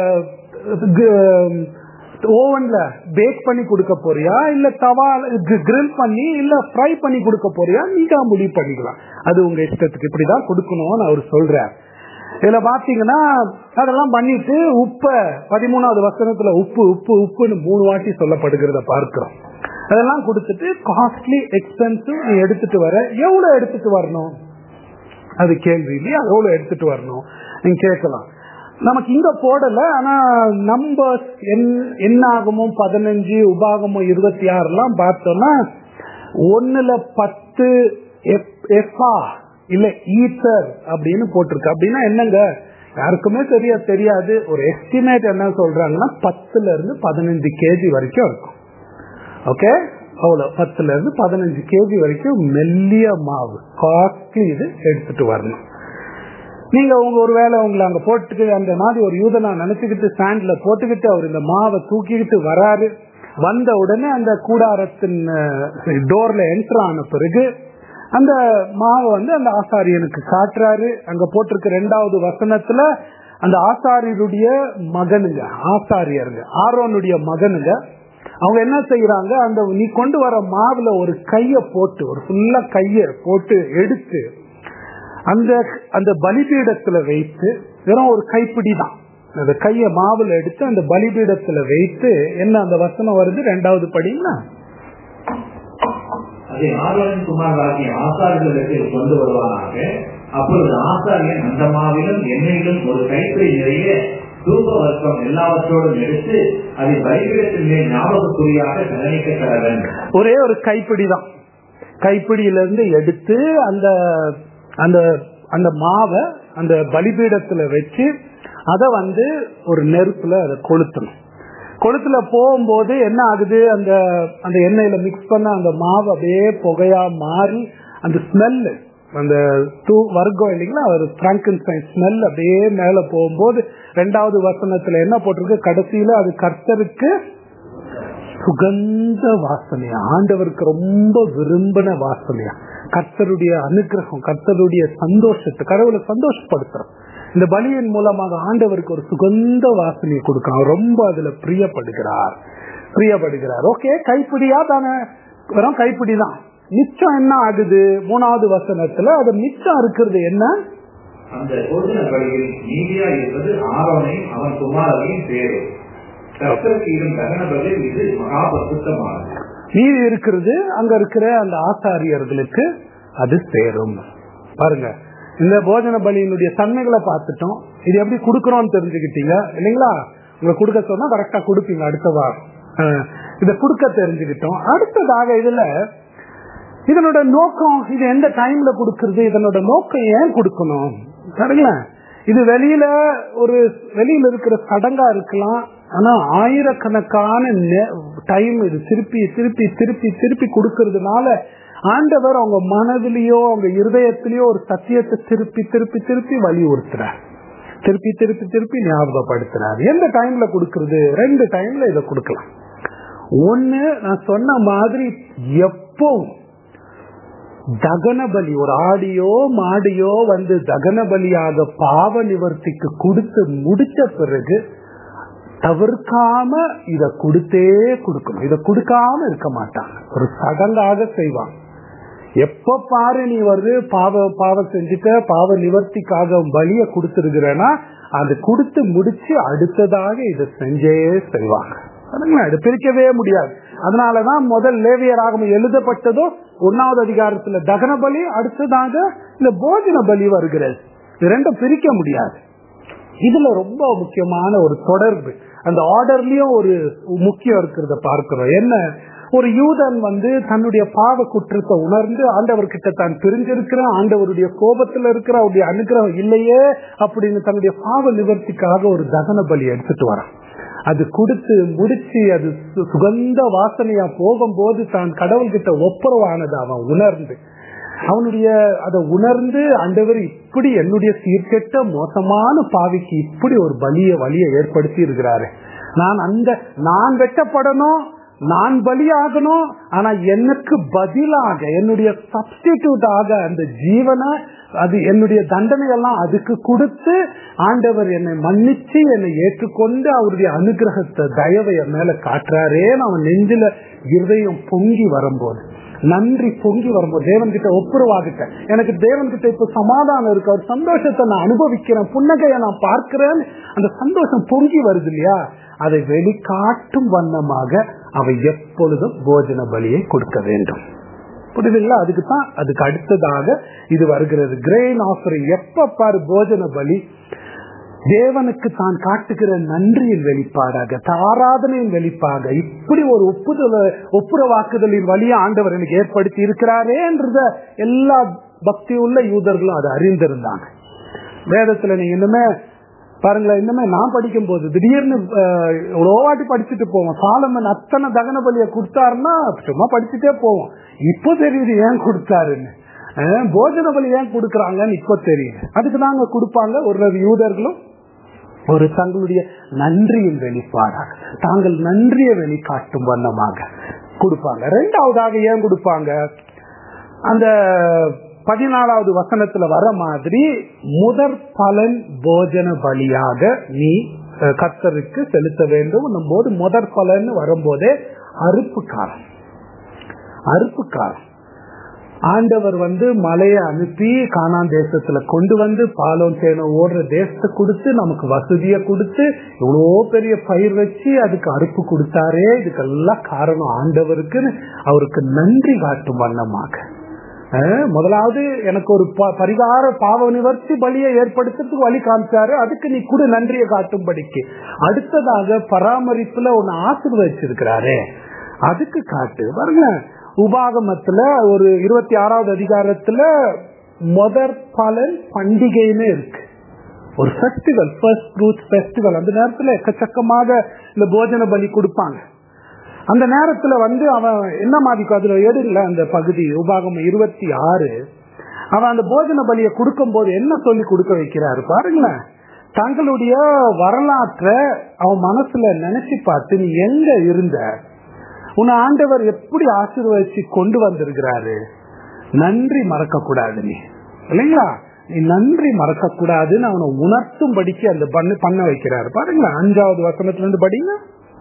ஓவன்ல பேக் பண்ணி கொடுக்க போறியா இல்ல தவா கிரில் பண்ணி இல்ல ஃப்ரை பண்ணி கொடுக்க போறியா நீங்க முடிவு பண்ணிக்கலாம் அது உங்க இஷ்டத்துக்கு இப்படிதான் கொடுக்கணும்னு அவர் சொல்றார் இதுல பாத்தீங்கன்னா அதெல்லாம் பண்ணிட்டு உப்ப பதிமூணாவது வசனத்துல உப்பு உப்பு உப்புன்னு மூணு வாட்டி சொல்லப்படுகிறத பார்க்கிறோம் அதெல்லாம் கொடுத்துட்டு காஸ்ட்லி எக்ஸ்பென்சிவ் நீ எடுத்துட்டு வர எவ்வளவு எடுத்துட்டு வரணும் அது கேள்வி இல்லையா எவ்வளவு எடுத்துட்டு வரணும் நீங்க கேட்கலாம் நமக்கு இங்க போடல ஆனா நம்பர் என்ன ஆகமும் பதினஞ்சு உபாகமும் இருபத்தி ஆறு எல்லாம் பார்த்தோம்னா ஒண்ணுல பத்து எஃபா இல்ல ஈத்தர் அப்படின்னு போட்டிருக்கு அப்படின்னா என்னங்க யாருக்குமே சரியா தெரியாது ஒரு எஸ்டிமேட் என்ன சொல்றாங்கன்னா பத்துல இருந்து பதினஞ்சு கேஜி வரைக்கும் இருக்கும் ஓகே அவ்வளவு பத்துல இருந்து பதினஞ்சு கேஜி வரைக்கும் மெல்லிய மாவு காஸ்ட்லி இது எடுத்துட்டு வரணும் நீங்க உங்க ஒரு வேலை உங்களை அங்க போட்டுட்டு அந்த மாதிரி ஒரு யூதனா நினைச்சுக்கிட்டு ஸ்டாண்ட்ல போட்டுக்கிட்டு அவர் இந்த மாவை தூக்கிக்கிட்டு வராரு வந்த உடனே அந்த கூடாரத்தின் டோர்ல என்டர் ஆன பிறகு அந்த மாவை வந்து அந்த ஆசாரியனுக்கு காட்டுறாரு அங்க போட்டிருக்க ரெண்டாவது வசனத்துல அந்த ஆசாரியருடைய மகனுங்க ஆசாரியருங்க ஆரோனுடைய மகனுங்க அவங்க என்ன செய்யறாங்க அந்த நீ கொண்டு வர மாவுல ஒரு கைய போட்டு ஒரு ஃபுல்லா கைய போட்டு எடுத்து அந்த அந்த பலிபீடத்துல வைத்து வெறும் ஒரு கைப்பிடி தான் அந்த கைய மாவுல எடுத்து அந்த பலிபீடத்துல வைத்து என்ன அந்த வசனம் வருது ரெண்டாவது படிங்களா அதை ஆரோன் குமாராகிய ஆசாரியர்களிடத்தில் கொண்டு வருவானாக அப்பொழுது ஆசாரியன் அந்த மாவிலும் எண்ணெயிலும் ஒரு கைப்பிடி நிறைய தூப வர்க்கம் எல்லாவற்றோடும் எடுத்து அதை பலிபீடத்தின் மேல் ஞாபகக்குறியாக கவனிக்க கடவன் ஒரே ஒரு கைப்பிடி தான் கைப்பிடியில இருந்து எடுத்து அந்த அந்த அந்த மாவை அந்த பலிபீடத்துல வச்சு அதை வந்து ஒரு நெருப்புல அதை கொளுத்தணும் கொளுத்துல போகும்போது என்ன ஆகுது அந்த அந்த எண்ணெயில மிக்ஸ் பண்ண அந்த மாவு அப்படியே புகையா மாறி அந்த ஸ்மெல்லு அந்த தூ வர்க்கம் இல்லைங்களா ஒரு பிராங்கன்ஸ்டைன் ஸ்மெல் அப்படியே மேல போகும்போது ரெண்டாவது வசனத்துல என்ன போட்டிருக்கு கடைசியில அது கர்த்தருக்கு சுகந்த வாசனையா ஆண்டவருக்கு ரொம்ப விரும்பின வாசனையா கர்த்தருடைய அனுகிரகம் கர்த்தருடைய சந்தோஷத்தை கடவுளை சந்தோஷப்படுத்துறோம் இந்த பலியின் மூலமாக ஆண்டவருக்கு ஒரு சுகந்த வாசனையை கொடுக்கிறார் ரொம்ப அதுல பிரியப்படுகிறார் பிரியப்படுகிறார் ஓகே கைப்பிடியா தானே வெறும் கைப்பிடி தான் மிச்சம் என்ன ஆகுது மூணாவது வசனத்துல அது மிச்சம் இருக்கிறது என்ன அந்த போஜன பலியில் நீதியா இருப்பது ஆரோனையும் அவன் குமாரனையும் பேரும் கர்த்தருக்கு இடும் தகன பலி இது மகா பரிசுத்தமானது மீதி இருக்கிறது அங்க இருக்கிற அந்த ஆசாரியர்களுக்கு அது சேரும் பாருங்க இந்த போஜன பலியினுடைய தன்மைகளை பார்த்துட்டோம் இது எப்படி கொடுக்கறோம்னு தெரிஞ்சுக்கிட்டீங்க இல்லைங்களா உங்க கொடுக்க சொன்னா கரெக்டா கொடுப்பீங்க அடுத்த வாரம் அஹ், இத கொடுக்க தெரிஞ்சுக்கிட்டோம் அடுத்ததாக இதுல இதனோட நோக்கம் இது எந்த டைம்ல கொடுக்கறது இதனோட நோக்கம் ஏன் கொடுக்கணும் சரிங்களா இது வெளியில ஒரு வெளியில இருக்கிற சடங்கா இருக்கலாம் ஆனா ஆயிரக்கணக்கான டைம் இது திருப்பி திருப்பி திருப்பி திருப்பி கொடுக்கறதுனால ஆண்டவர் அவங்க மனதிலேயோ அவங்க இருதயத்திலேயோ ஒரு சத்தியத்தை திருப்பி திருப்பி திருப்பி வலியுறுத்துறார் திருப்பி திருப்பி திருப்பி ஞாபகப்படுத்துறார் எந்த டைம்ல கொடுக்கறது ரெண்டு டைம்ல இதை கொடுக்கலாம் ஒண்ணு நான் சொன்ன மாதிரி எப்பவும் தகன பலி ஒரு ஆடியோ மாடியோ வந்து தகன பலியாக பாவ நிவர்த்திக்கு கொடுத்து முடிச்ச பிறகு தவிர்க்காம இத கொடுத்தே கொடுக்கணும் இத கொடுக்காம இருக்க மாட்டாங்க ஒரு சடங்காக செய்வாங்க எப்ப பாரு நீ வந்து பாவ பாவம் செஞ்சுட்ட பாவ நிவர்த்திக்காக பலிய கொடுத்துருக்கிறேன்னா அது கொடுத்து முடிச்சு அடுத்ததாக இதை செஞ்சே செய்வாங்க சரிங்களா? இது பிரிக்கவே முடியாது அதனாலதான் முதல் லேவியராகம் எழுதப்பட்டதோ ஒன்னாவது அதிகாரத்துல தகன பலி அடுத்ததாக இந்த போஜன பலி வருகிறது இது ரெண்டும் பிரிக்க முடியாது இதுல ரொம்ப முக்கியமான ஒரு தொடர்பு அந்த ஆர்டர்லயும் ஒரு முக்கியம் இருக்கிறத பார்க்கிறோம் என்ன ஒரு யூதன் வந்து தன்னுடைய பாவ குற்றத்தை உணர்ந்து ஆண்டவர்கிட்ட தான் பிரிஞ்சிருக்கிறான் ஆண்டவருடைய கோபத்துல இருக்கிற அவருடைய அனுகிரகம் இல்லையே அப்படின்னு தன்னுடைய பாவ நிவர்த்திக்காக ஒரு தகன பலி எடுத்துட்டு வரான் அது கொடுத்து முடிச்சு அது சு- சுகந்த வாசனையா போகும்போது தான் கடவுள்கிட்ட ஒப்புரவானது அவன் உணர்ந்து அவனுடைய அதை உணர்ந்து ஆண்டவர் இப்படி என்னுடைய சீர்கெட்ட மோசமான பாவிக்கு இப்படி ஒரு பலிய வழியை ஏற்படுத்தி இருக்கிறாரு நான் அந்த நான் வெட்டப்படணும் நான் பலியாகணும் ஆனா எனக்கு பதிலாக என்னுடைய சப்ஸ்டிடியூட் ஆக அந்த ஜீவனை அது என்னுடைய தண்டனை எல்லாம் அதுக்கு கொடுத்து ஆண்டவர் என்னை மன்னிச்சு என்னை ஏற்றுக்கொண்டு அவருடைய அனுகிரகத்தை தயவை என் மேல காட்டுறாரே அவன் நெஞ்சில இருதயம் பொங்கி வரும்போது நன்றி பொங்கி வரும்போது தேவன் கிட்ட ஒப்புரவாகிட்டேன் எனக்கு தேவன் கிட்ட இப்ப சமாதானம் இருக்கு அவர் சந்தோஷத்தை நான் அனுபவிக்கிறேன் புன்னகையை நான் பார்க்கிறேன் அந்த சந்தோஷம் பொங்கி வருது இல்லையா அதை வெளிக்காட்டும் வண்ணமாக அவை எப்பொழுதும் போஜன பலியை கொடுக்க வேண்டும் புரியுதுங்களா அதுக்கு தான் அதுக்கு அடுத்ததாக இது வருகிறது கிரெயின் ஆஃபரிங் எப்ப பாரு போஜன பலி தேவனுக்கு தான் காட்டுகிற நன்றியின் வெளிப்பாடாக ஆராதனையின் வெளிப்பாக இப்படி ஒரு ஒப்புதல ஒப்புரவாக்குதலின் வழியை ஆண்டவர் எனக்கு ஏற்படுத்தி இருக்கிறாரேன்றத எல்லா பக்தி உள்ள யூதர்களும் அதை அறிந்திருந்தாங்க வேதத்துல நீங்க இன்னுமே பாருங்களேன் இன்னுமே நான் படிக்கும் போது திடீர்னு அஹ், எவ்வளோ வாட்டி படிச்சுட்டு போவோம் சாலமன் அத்தனை தகன பலியை கொடுத்தாருன்னா சும்மா படிச்சுட்டே போவோம் இப்போ தெரியுது ஏன் கொடுத்தாருன்னு அஹ், போஜன பலி ஏன் கொடுக்கறாங்கன்னு இப்போ தெரியுது அதுக்கு தாங்க கொடுப்பாங்க ஒரு யூதர்களும் ஒரு தங்களுடைய நன்றியின் வெளிப்பாடாக தாங்கள் நன்றியை வெளிக்காட்டும் வண்ணமாக கொடுப்பாங்க ரெண்டாவதாக ஏன் கொடுப்பாங்க அந்த பதினாலாவது வசனத்துல வர மாதிரி முதற் பலன் போஜன பலியாக நீ அஹ், கர்த்தருக்கு செலுத்த வேண்டும் போது முதற் பலன் வரும்போதே அறுப்பு காலம் அறுப்பு காலம் ஆண்டவர் வந்து மலையை அனுப்பி கானான் தேசத்துல கொண்டு வந்து பாலம் சேனம் ஓடுற தேசத்தை கொடுத்து நமக்கு வசதியை கொடுத்து இவ்வளோ பெரிய பயிர் வச்சு அதுக்கு அறுப்பு கொடுத்தாரே இதுக்கெல்லாம் காரணம் ஆண்டவருக்குன்னு அவருக்கு நன்றி காட்டும் வண்ணமாக அஹ், முதலாவது எனக்கு ஒரு ப- பரிகார பாவ நிவர்த்தி பலியை ஏற்படுத்துறதுக்கு வழி காமிச்சாரு அதுக்கு நீ கூட நன்றியை காட்டும்படிக்கு அடுத்ததாக பராமரிப்புல ஒன்னு ஆசீர்வதிச்சிருக்கிறாரே அதுக்கு காட்டு பாருங்க உபாகமத்துல ஒரு இருபத்தி ஆறாவது அதிகாரத்துல முதற் பலன் பண்டிகைன்னு இருக்கு ஒரு ஃபெஸ்டிவல் ஃபர்ஸ்ட் ஃப்ரூட் ஃபெஸ்டிவல் அந்த நேரத்துல எக்கச்சக்கமாக இந்த போஜன பலி கொடுப்பாங்க அந்த நேரத்துல வந்து அவன் என்ன மாதிரி அதுல எடுல அந்த பகுதி உபாகம் இருபத்தி ஆறு அவன் அந்த போஜன பலியை கொடுக்கும் போது என்ன சொல்லி கொடுக்க வைக்கிறாரு பாருங்களேன் தங்களுடைய வரலாற்றை அவன் மனசுல நினைச்சு பார்த்து நீ எங்க இருந்த உன்னை ஆண்டவர் எப்படி ஆசீர்வதிச்சு கொண்டு வந்திருக்கிறாரு நன்றி மறக்க கூடாது நீ இல்லைங்களா நீ நன்றி மறக்க கூடாதுன்னு அவனை உணர்த்தும்படிக்கு அந்த பண்ண பண்ண வைக்கிறாரு பாருங்களேன் அஞ்சாவது வசனத்துல இருந்து படிங்க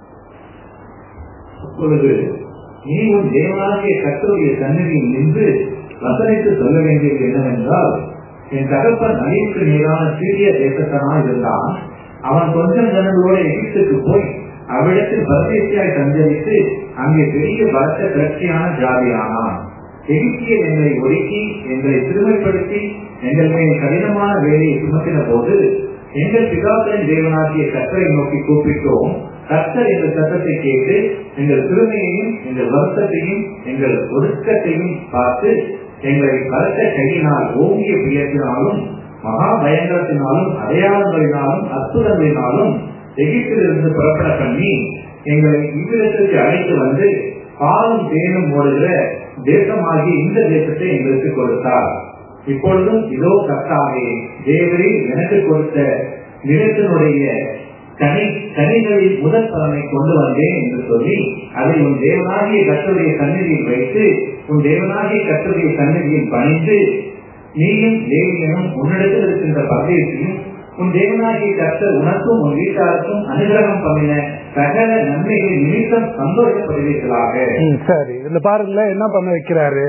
அப்பொழுது நீ உன் தேவனாகிய கர்த்தருடைய சந்நிதியில் நின்று வசனித்து சொல்ல வேண்டியது என்னவென்றால் என் தகப்பன் நதிக்கு நீரான சீரிய தேசத்தனாய் இருந்தான் அவன் கொஞ்சம் ஜனங்களோட எகிப்துக்கு போய் அவ்விடத்தில் பரதேசியாய் சஞ்சரித்து அங்கே பெரிய பலத்த கிளர்ச்சியான ஜாதியானான் எகிப்தியர் எங்களை ஒடுக்கி எங்களை சிறுமைப்படுத்தி எங்கள் மேல் கடினமான வேலையை சுமத்தின போது எங்கள் பிதாக்களின் தேவனாகிய கர்த்தரை நோக்கி கூப்பிட்டோம் கர்த்தர் எங்கள் சத்தத்தை கேட்டு எங்கள் சிறுமையையும் எங்கள் வருத்தத்தையும் எங்கள் ஒடுக்கத்தையும் பார்த்து எங்களை பலத்த கையினால் ஓங்கிய பியத்தினாலும் மகா பயங்கரத்தினாலும் அடையாளங்களினாலும் அற்புதங்களினாலும் எகிப்திலிருந்து புறப்பட பண்ணி எங்களை இவ்விடத்திற்கு அழைத்து வந்து பாலும் தேனும் ஓடுகிற தேசமாகி இந்த தேசத்தை எங்களுக்கு கொடுத்தார் இப்பொழுதும் இதோ கர்த்தாவே தேவரே எனக்கு கொடுத்த நிலத்தினுடைய கனி கனிகளில் முதல் பலனை கொண்டு வந்தேன் என்று சொல்லி அதை உன் தேவனாகிய கத்தருடைய சந்நிதியில் வைத்து உன் தேவனாகிய கத்தருடைய சந்நிதியில் பணிந்து நீயும் தேவியனும் உன்னிடத்தில் இருக்கின்ற பதவியையும் உன் தேவனாகிய கர்த்தர் உனக்கும் உன் வீட்டாருக்கும் அனுகிரகம் பண்ணின சகல நன்மைகளின் நிமித்தம் சந்தோஷப்படுவீர்களாக ம், சரி இதுல பாருங்களேன் என்ன பண்ண வைக்கிறாரு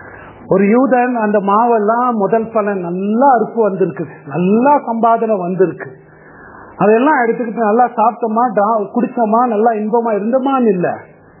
ஒரு யூதன் அந்த மாவெல்லாம் முதல் பலன் நல்லா அறுப்பு வந்திருக்கு நல்லா சம்பாதனை வந்திருக்கு அதெல்லாம் எடுத்துக்கிட்டு நல்லா சாப்பிட்டோமா டா- குடிச்சோமா நல்லா இன்பமா இருந்தோமான்னு இல்ல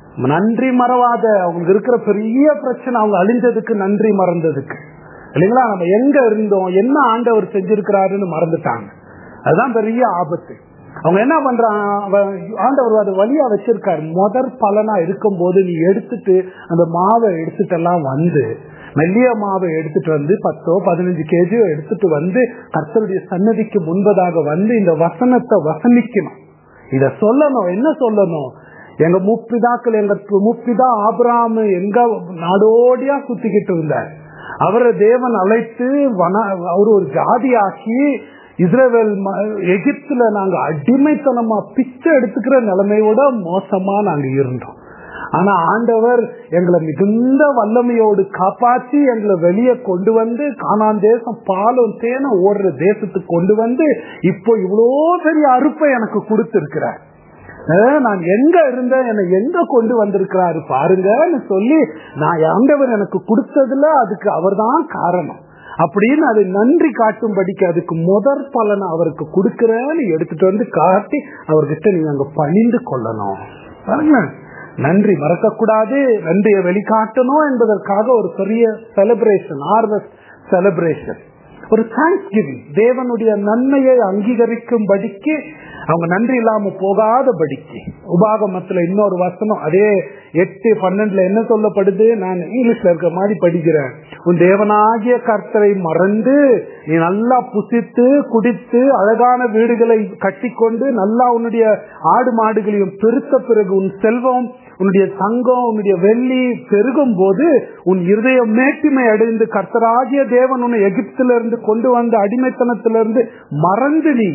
நன்றி மறவாத அவங்களுக்கு இருக்கிற பெரிய பிரச்சனை அவங்க அழிஞ்சதுக்கு நன்றி மறந்ததுக்கு இல்லைங்களா நம்ம எங்க இருந்தோம் என்ன ஆண்டவர் செஞ்சிருக்கிறாருன்னு மறந்துட்டாங்க அதுதான் பெரிய ஆபத்து அவங்க என்ன பண்றான் அவன் ஆண்டவர் அது வழியா வச்சிருக்காரு முதற் பலனா இருக்கும் போது நீ எடுத்துட்டு அந்த மாவை எடுத்துட்டு எல்லாம் வந்து மெல்லிய மாவை எடுத்துட்டு வந்து பத்தோ பதினஞ்சு கேஜியோ எடுத்துட்டு வந்து கர்த்தருடைய சன்னதிக்கு முன்பதாக வந்து இந்த வசனத்தை வசனிக்கணும் இத சொல்லணும் என்ன சொல்லணும் எங்க முப்பிதாக்கள் எங்க முப்பிதா ஆபிராமு எங்க நாடோடியா சுத்திக்கிட்டு இருந்தார் அவரை தேவன் அழைத்து வன அவர் ஒரு ஜாதியாக்கி இஸ்ரேல் எகிப்துல நாங்க அடிமைத்தனமா பிச்சை எடுத்துக்கிற நிலைமையோட மோசமா நாங்க இருந்தோம் ஆனா ஆண்டவர் எங்களை மிகுந்த வல்லமையோடு காப்பாற்றி எங்களை வெளியே கொண்டு வந்து காணான் தேசம் பாலும் தேனும் ஓடுற தேசத்துக்கு கொண்டு வந்து இப்போ இவ்வளோ பெரிய அறுப்பை எனக்கு கொடுத்திருக்கிறார் அஹ் நான் எங்க இருந்தேன் என்னை எங்க கொண்டு வந்திருக்கிறாரு பாருங்கன்னு சொல்லி நான் ஆண்டவர் எனக்கு கொடுத்ததுல அதுக்கு அவர்தான் காரணம் அப்படின்னு அதை நன்றி காட்டும்படிக்கு அதுக்கு முதற் பலனை அவருக்கு கொடுக்கிறேன்னு எடுத்துட்டு வந்து காட்டி அவர்கிட்ட நீங்க அங்க பணிந்து கொள்ளணும் பாருங்க நன்றி மறக்கக்கூடாது நன்றியை வெளிக்காட்டணும் என்பதற்காக ஒரு பெரிய செலிப்ரேஷன் ஆர்வஸ் செலிப்ரேஷன் ஒரு தேங்க்ஸ் கிவிங் தேவனுடைய நன்மையை அங்கீகரிக்கும்படிக்கு அவங்க நன்றி இல்லாம போகாதபடிக்கு உபாகமத்துல இன்னொரு வசனம் அதே எட்டு பன்னெண்டுல என்ன சொல்லப்படுது நான் இங்கிலீஷ்ல இருக்க மாதிரி படிக்கிறேன் உன் தேவனாகிய கர்த்தரை மறந்து நீ நல்லா புசித்து குடித்து அழகான வீடுகளை கட்டிக்கொண்டு நல்லா உன்னுடைய ஆடு மாடுகளையும் பெருத்த பிறகு உன் செல்வம் உன்னுடைய தங்கம் உன்னுடைய வெள்ளி பெருகும் போது உன் இருதயம் மேட்டிமை அடைந்து கர்த்தராகிய தேவன் உன்னை எகிப்திலிருந்து கொண்டு வந்த அடிமைத்தனத்திலிருந்து மறந்து நீ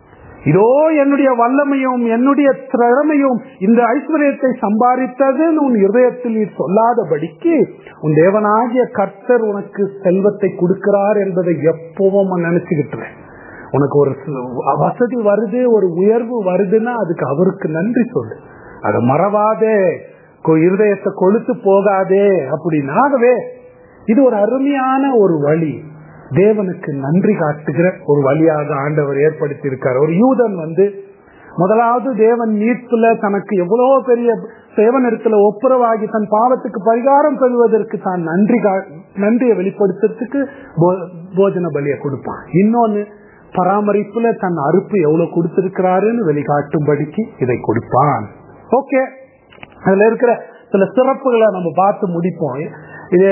இதோ என்னுடைய வல்லமையும் என்னுடைய திறமையும் இந்த ஐஸ்வர்யத்தை சம்பாதித்தது உன் இருதயத்தில் நீ சொல்லாதபடிக்கு உன் தேவனாகிய கர்த்தர் உனக்கு செல்வத்தை கொடுக்கிறார் என்பதை எப்பவும் நினைச்சுக்கிட்டு உனக்கு ஒரு வசதி வருது ஒரு உயர்வு வருதுன்னா அதுக்கு அவருக்கு நன்றி சொல்லு அதை மறவாதே இருதயத்தை கொளுத்து போகாதே அப்படின்னாகவே இது ஒரு அருமையான ஒரு வழி தேவனுக்கு நன்றி காட்டுகிற ஒரு வழியாக ஆண்டவர் ஏற்படுத்தி இருக்கார் ஒரு யூதன் வந்து முதலாவது தேவன் மீட்புல தனக்கு எவ்வளவு பெரிய சேவனிடத்துல ஒப்புரவாகி தன் பாவத்துக்கு பரிகாரம் பெறுவதற்கு தான் நன்றி கா- நன்றியை வெளிப்படுத்துறதுக்கு போ- போஜன பலியை கொடுப்பான் இன்னொன்னு பராமரிப்புல தன் அறுப்பு எவ்வளவு கொடுத்திருக்கிறாருன்னு வெளிக்காட்டும்படிக்கு இதை கொடுப்பான் ஓகே அதுல இருக்கிற சில சிறப்புகளை நம்ம பார்த்து முடிப்போம் இது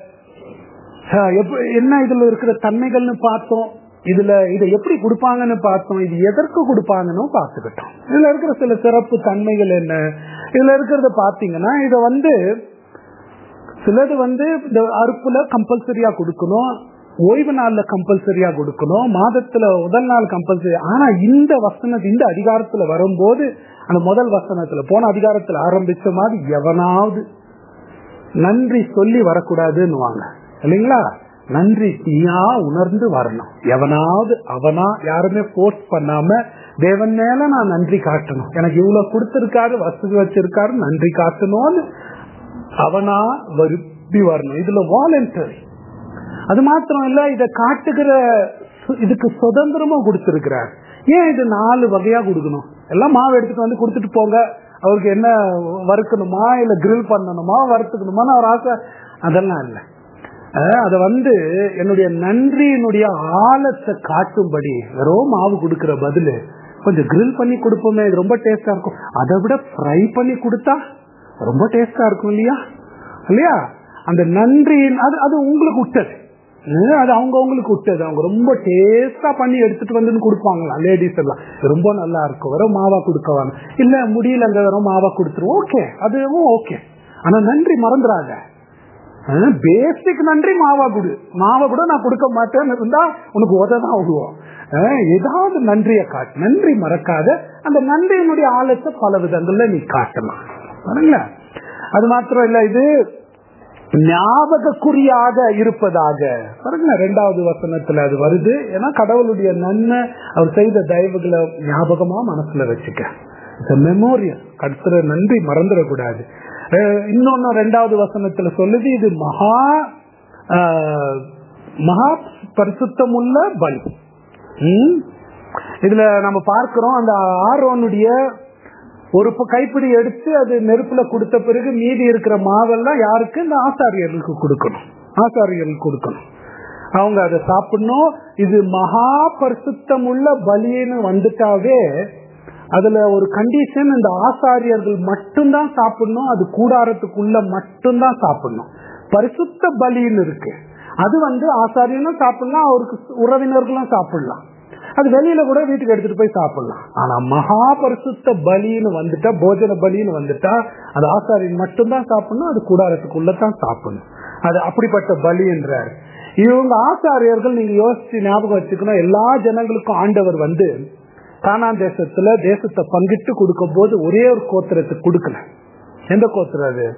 அஹ், எப்ப- என்ன இதுல இருக்கிற தன்மைகள்னு பார்த்தோம் இதுல இதை எப்படி கொடுப்பாங்கன்னு பார்த்தோம் இது எதற்கு கொடுப்பாங்கன்னு பார்த்துக்கிட்டோம் இதுல இருக்கிற சில சிறப்பு தன்மைகள் என்ன இதுல இருக்கிறத பாத்தீங்கன்னா இத வந்து சிலது வந்து இந்த அறுப்புல கம்பல்சரியா கொடுக்கணும் ஓய்வு நாள்ல கம்பல்சரியா கொடுக்கணும் மாதத்துல முதல் நாள் கம்பல்சரி ஆனா இந்த வசன இந்த அதிகாரத்துல வரும்போது அந்த முதல் வசனத்துல போன அதிகாரத்துல ஆரம்பிச்ச மாதிரி எவனாவது நன்றி சொல்லி வரக்கூடாதுன்னு வாங்க இல்லைங்களா நன்றி நீயா உணர்ந்து வரணும் எவனாவது அவனா யாருமே போர்ஸ் பண்ணாம தேவன் மேல நான் நன்றி காட்டணும் எனக்கு இவ்வளவு கொடுத்திருக்காரு வசதி வச்சிருக்காரு நன்றி காட்டணும்னு அவனா விரும்பி வரணும் இதுல வாலண்டரி அது மாத்திரம் இல்ல இத காட்டுகிற சு- இதுக்கு சுதந்திரமும் கொடுத்திருக்கிறார் ஏன் இது நாலு வகையா கொடுக்கணும் எல்லாம் மாவு எடுத்துட்டு வந்து கொடுத்துட்டு போங்க அவருக்கு என்ன வறுக்கணுமா இல்ல கிரில் பண்ணணுமா வறுத்துக்கணுமா ஒரு ஆசை அதெல்லாம் இல்ல அஹ் அத வந்து என்னுடைய நன்றியினுடைய ஆழத்தை காட்டும்படி வெறும் மாவு கொடுக்கிற பதிலு கொஞ்சம் கிரில் பண்ணி கொடுப்போமே இது ரொம்ப டேஸ்டா இருக்கும் அதை விட ஃப்ரை பண்ணி கொடுத்தா ரொம்ப டேஸ்டா இருக்கும் இல்லையா இல்லையா அந்த நன்றியின் அது அது உங்களுக்கு விட்டது ஹம், அது அவங்க அவங்களுக்கு விட்டது அவங்க ரொம்ப டேஸ்டா பண்ணி எடுத்துட்டு வந்து கொடுப்பாங்களாம் லேடிஸ் எல்லாம் இது ரொம்ப நல்லா இருக்கும் வெறும் மாவா கொடுக்கவாங்க இல்ல முடியலங்க வெறும் மாவா கொடுத்துருவோம் ஓகே அதுவும் ஓகே ஆனா நன்றி மறந்துடாத பேசிக் நன்றி மாவா கொடு மாவை கூட நான் கொடுக்க மாட்டேன்னு இருந்தா உனக்கு உததான் விடுவோம் அஹ் ஏதாவது நன்றியை காட்டு நன்றி மறக்காத அந்த நன்றியினுடைய ஆழத்தை பல விதங்கள்ல நீ காட்டலாம் பாருங்களா அது மாத்திரம் இல்ல இது ஞாபகக்குறியாக இருப்பதாக பாருங்க ரெண்டாவது வசனத்துல அது வருது ஏன்னா கடவுளுடைய நன்மை அவர் செய்த தயவுகளை ஞாபகமா மனசுல வச்சுக்க மெமோரியல் கடுத்துற நன்றி மறந்துடக்கூடாது அஹ் இன்னொன்னு ரெண்டாவது வசனத்துல சொல்லுது இது மகா ஆஹ், மகா பரிசுத்தமுள்ள பலி ம்? இதுல நம்ம பார்க்கிறோம் அந்த ஆரோனுடைய ஒரு ப- கைப்பிடி எடுத்து அது நெருப்புல கொடுத்த பிறகு மீதி இருக்கிற மாவெல்லாம் யாருக்கு இந்த ஆசாரியர்களுக்கு கொடுக்கணும் ஆசாரியர்களுக்கு கொடுக்கணும் அவங்க அதை சாப்பிடணும் இது மகா பரிசுத்தம் உள்ள பலின்னு வந்துட்டாவே அதுல ஒரு கண்டிஷன் இந்த ஆசாரியர்கள் மட்டும்தான் சாப்பிடணும் அது கூடாரத்துக்குள்ள மட்டும்தான் சாப்பிடணும் பரிசுத்த பலின்னு இருக்கு அது வந்து ஆசாரியனும் சாப்பிடலாம் அவருக்கு உறவினர்களும் சாப்பிடலாம் அது வெளியில கூட வீட்டுக்கு எடுத்துட்டு போய் சாப்பிடலாம் ஆனா மகா பரிசுத்த பலின்னு வந்துட்டா போஜன பலின்னு வந்துட்டா அது ஆசாரியன் மட்டும்தான் சாப்பிடணும் அது கூடாரத்துக்குள்ளதான் சாப்பிடணும் அது அப்படிப்பட்ட பலி என்றார் இவங்க ஆசாரியர்கள் நீங்க யோசிச்சு ஞாபகம் வச்சுக்கணும் எல்லா ஜனங்களுக்கும் ஆண்டவர் வந்து கானான் தேசத்துல தேசத்தை பங்கிட்டு கொடுக்கும் போது ஒரே ஒரு கோத்திரத்துக்கு கொடுக்கல எந்த கோத்திரம் அது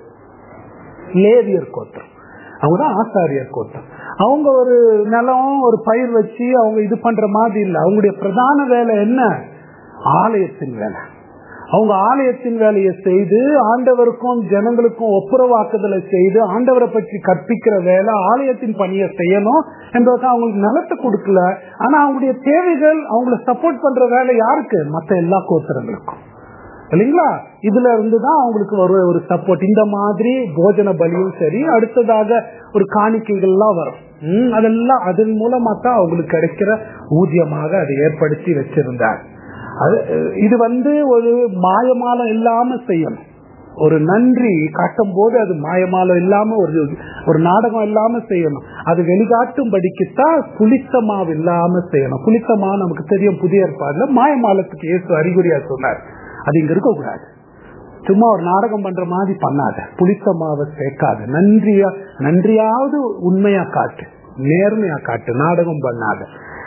லேவியர் கோத்திரம் அவங்கதான் ஆசாரியர் கோத்திரம் அவங்க ஒரு நிலம் ஒரு பயிர் வச்சு அவங்க இது பண்ற மாதிரி இல்லை அவங்களுடைய பிரதான வேலை என்ன ஆலயத்தின் வேலை அவங்க ஆலயத்தின் வேலையை செய்து ஆண்டவருக்கும் ஜனங்களுக்கும் ஒப்புரவாக்குதலை செய்து ஆண்டவரை பற்றி கற்பிக்கிற வேலை ஆலயத்தின் பணியை செய்யணும் என்றதை அவங்களுக்கு நிலத்தை கொடுக்கல ஆனா அவங்களுடைய தேவைகள் அவங்கள சப்போர்ட் பண்ற வேலை யாருக்கு மத்த எல்லா கோத்திரங்களுக்கும் இல்லைங்களா இதுல இருந்துதான் அவங்களுக்கு ஒரு ஒரு சப்போர்ட் இந்த மாதிரி போஜன பலியும் சரி அடுத்ததாக ஒரு காணிக்கைகள்லாம் வரும் உம் அதெல்லாம் அதன் மூலமா தான் அவங்களுக்கு கிடைக்கிற ஊதியமாக அதை ஏற்படுத்தி வச்சிருந்தார் அது இது வந்து ஒரு மாயமாலம் இல்லாம செய்யணும் ஒரு நன்றி காட்டும் போது அது மாயமாலம் இல்லாம ஒரு ஒரு நாடகம் இல்லாம செய்யணும் அது வெளிக்காட்டும்படிக்குத்தான் புளித்தமாவு இல்லாம செய்யணும் புளித்தமா நமக்கு தெரியும் புதிய ஏற்பாடுல மாயமாலத்துக்கு இயேசு அறிகுறியா சொன்னார் அது இங்க இருக்கக்கூடாது சும்மா ஒரு நாடகம் பண்ற மாதிரி பண்ணாத புளித்த மாவை சேர்க்காத நன்றியா நன்றியாவது உண்மையா காட்டு நேர்மையா காட்டு நாடகம் பண்ணாத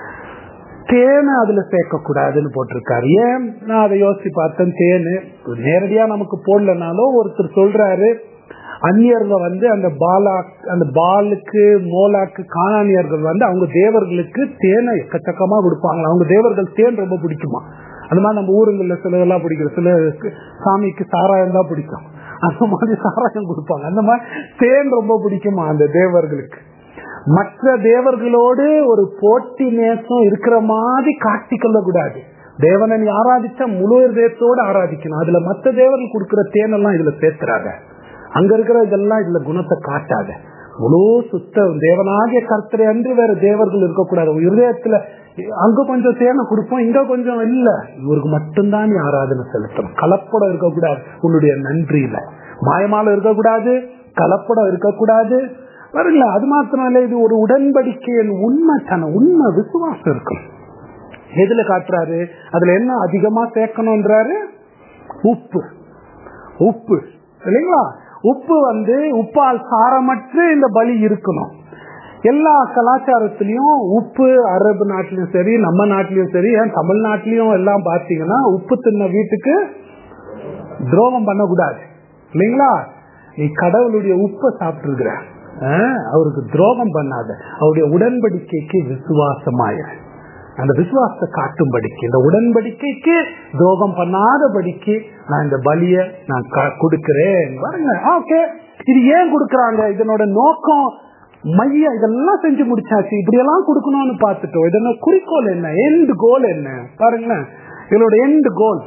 தேனை அதுல சேர்க்க கூடாதுன்னு போட்டிருக்காரு ஏன் நான் அதை யோசிச்சு பார்த்தேன் தேனு நேரடியா நமக்கு போடலனாலும் ஒருத்தர் சொல்றாரு அந்நியர்க வந்து அந்த பாலா அந்த பாலுக்கு மோலாக்கு காணானியர்கள் வந்து அவங்க தேவர்களுக்கு தேனை எக்கச்சக்கமா கொடுப்பாங்க அவங்க தேவர்கள் தேன் ரொம்ப பிடிக்குமா அந்த மாதிரி நம்ம ஊருங்கள்ல சிலதெல்லாம் பிடிக்கும் சில சாமிக்கு சாராயம் தான் பிடிக்கும் அந்த மாதிரி சாராயம் கொடுப்பாங்க அந்த மாதிரி தேன் ரொம்ப பிடிக்குமா அந்த தேவர்களுக்கு மற்ற தேவர்களோடு ஒரு போட்டி நேசம் இருக்கிற மாதிரி காட்டிக்கொள்ள கூடாது தேவனை நீ ஆராதிச்சா முழு இதயத்தோடு ஆராதிக்கணும் அதுல மத்த தேவர்கள் கொடுக்கிற தேனெல்லாம் இதுல சேர்த்துறாங்க அங்க இருக்கிற இதெல்லாம் இதுல குணத்தை காட்டாத முழு சுத்த தேவனாகிய கர்த்தரை அன்று வேற தேவர்கள் இருக்கக்கூடாது இருதயத்துல அங்க கொஞ்சம் தேனை கொடுப்போம் இங்க கொஞ்சம் இல்ல இவருக்கு மட்டும்தான் நீ ஆராதனை செலுத்தணும் கலப்படம் இருக்கக்கூடாது உன்னுடைய நன்றியில மாயமால இருக்கக்கூடாது கலப்படம் இருக்கக்கூடாது வருங்களா அது மாத்திரம் இல்ல இது ஒரு உடன்படிக்கையின் உண்மைத்தனம் உண்மை விசுவாசம் இருக்கும் எதுல காட்டுறாரு அதுல என்ன அதிகமா சேர்க்கணும்ன்றாரு உப்பு உப்பு இல்லைங்களா உப்பு வந்து உப்பால் சாரமற்ற இந்த பலி இருக்கணும் எல்லா கலாச்சாரத்திலையும் உப்பு அரபு நாட்டிலும் சரி நம்ம நாட்டிலயும் சரி ஏன் தமிழ்நாட்டிலயும் எல்லாம் பாத்தீங்கன்னா உப்பு தின்ன வீட்டுக்கு துரோகம் பண்ணக்கூடாது இல்லைங்களா நீ கடவுளுடைய உப்பை சாப்பிட்டு அவருக்கு துரோகம் பண்ணாத அவருடைய உடன்படிக்கைக்கு விசுவாசமாயிரு அந்த விசுவாசத்தை காட்டும்படிக்கு இந்த உடன்படிக்கைக்கு துரோகம் பண்ணாதபடிக்கு நான் இந்த பலிய நான் கொடுக்கிறேன் பாருங்க ஓகே இது ஏன் கொடுக்கறாங்க இதனோட நோக்கம் மைய இதெல்லாம் செஞ்சு முடிச்சாச்சு இப்படி எல்லாம் கொடுக்கணும்னு பார்த்துட்டோம் இதனோட குறிக்கோள் என்ன எண்ட் கோல் என்ன பாருங்களேன் இதனோட எண்ட் கோல்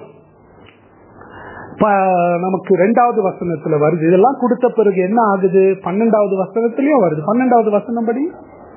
நமக்கு ரெண்டாவது வசனத்துல வருது இதெல்லாம் கொடுத்த பிறகு என்ன ஆகுது பன்னெண்டாவது வசனத்திலயும் வருது பன்னெண்டாவது வசனம் படி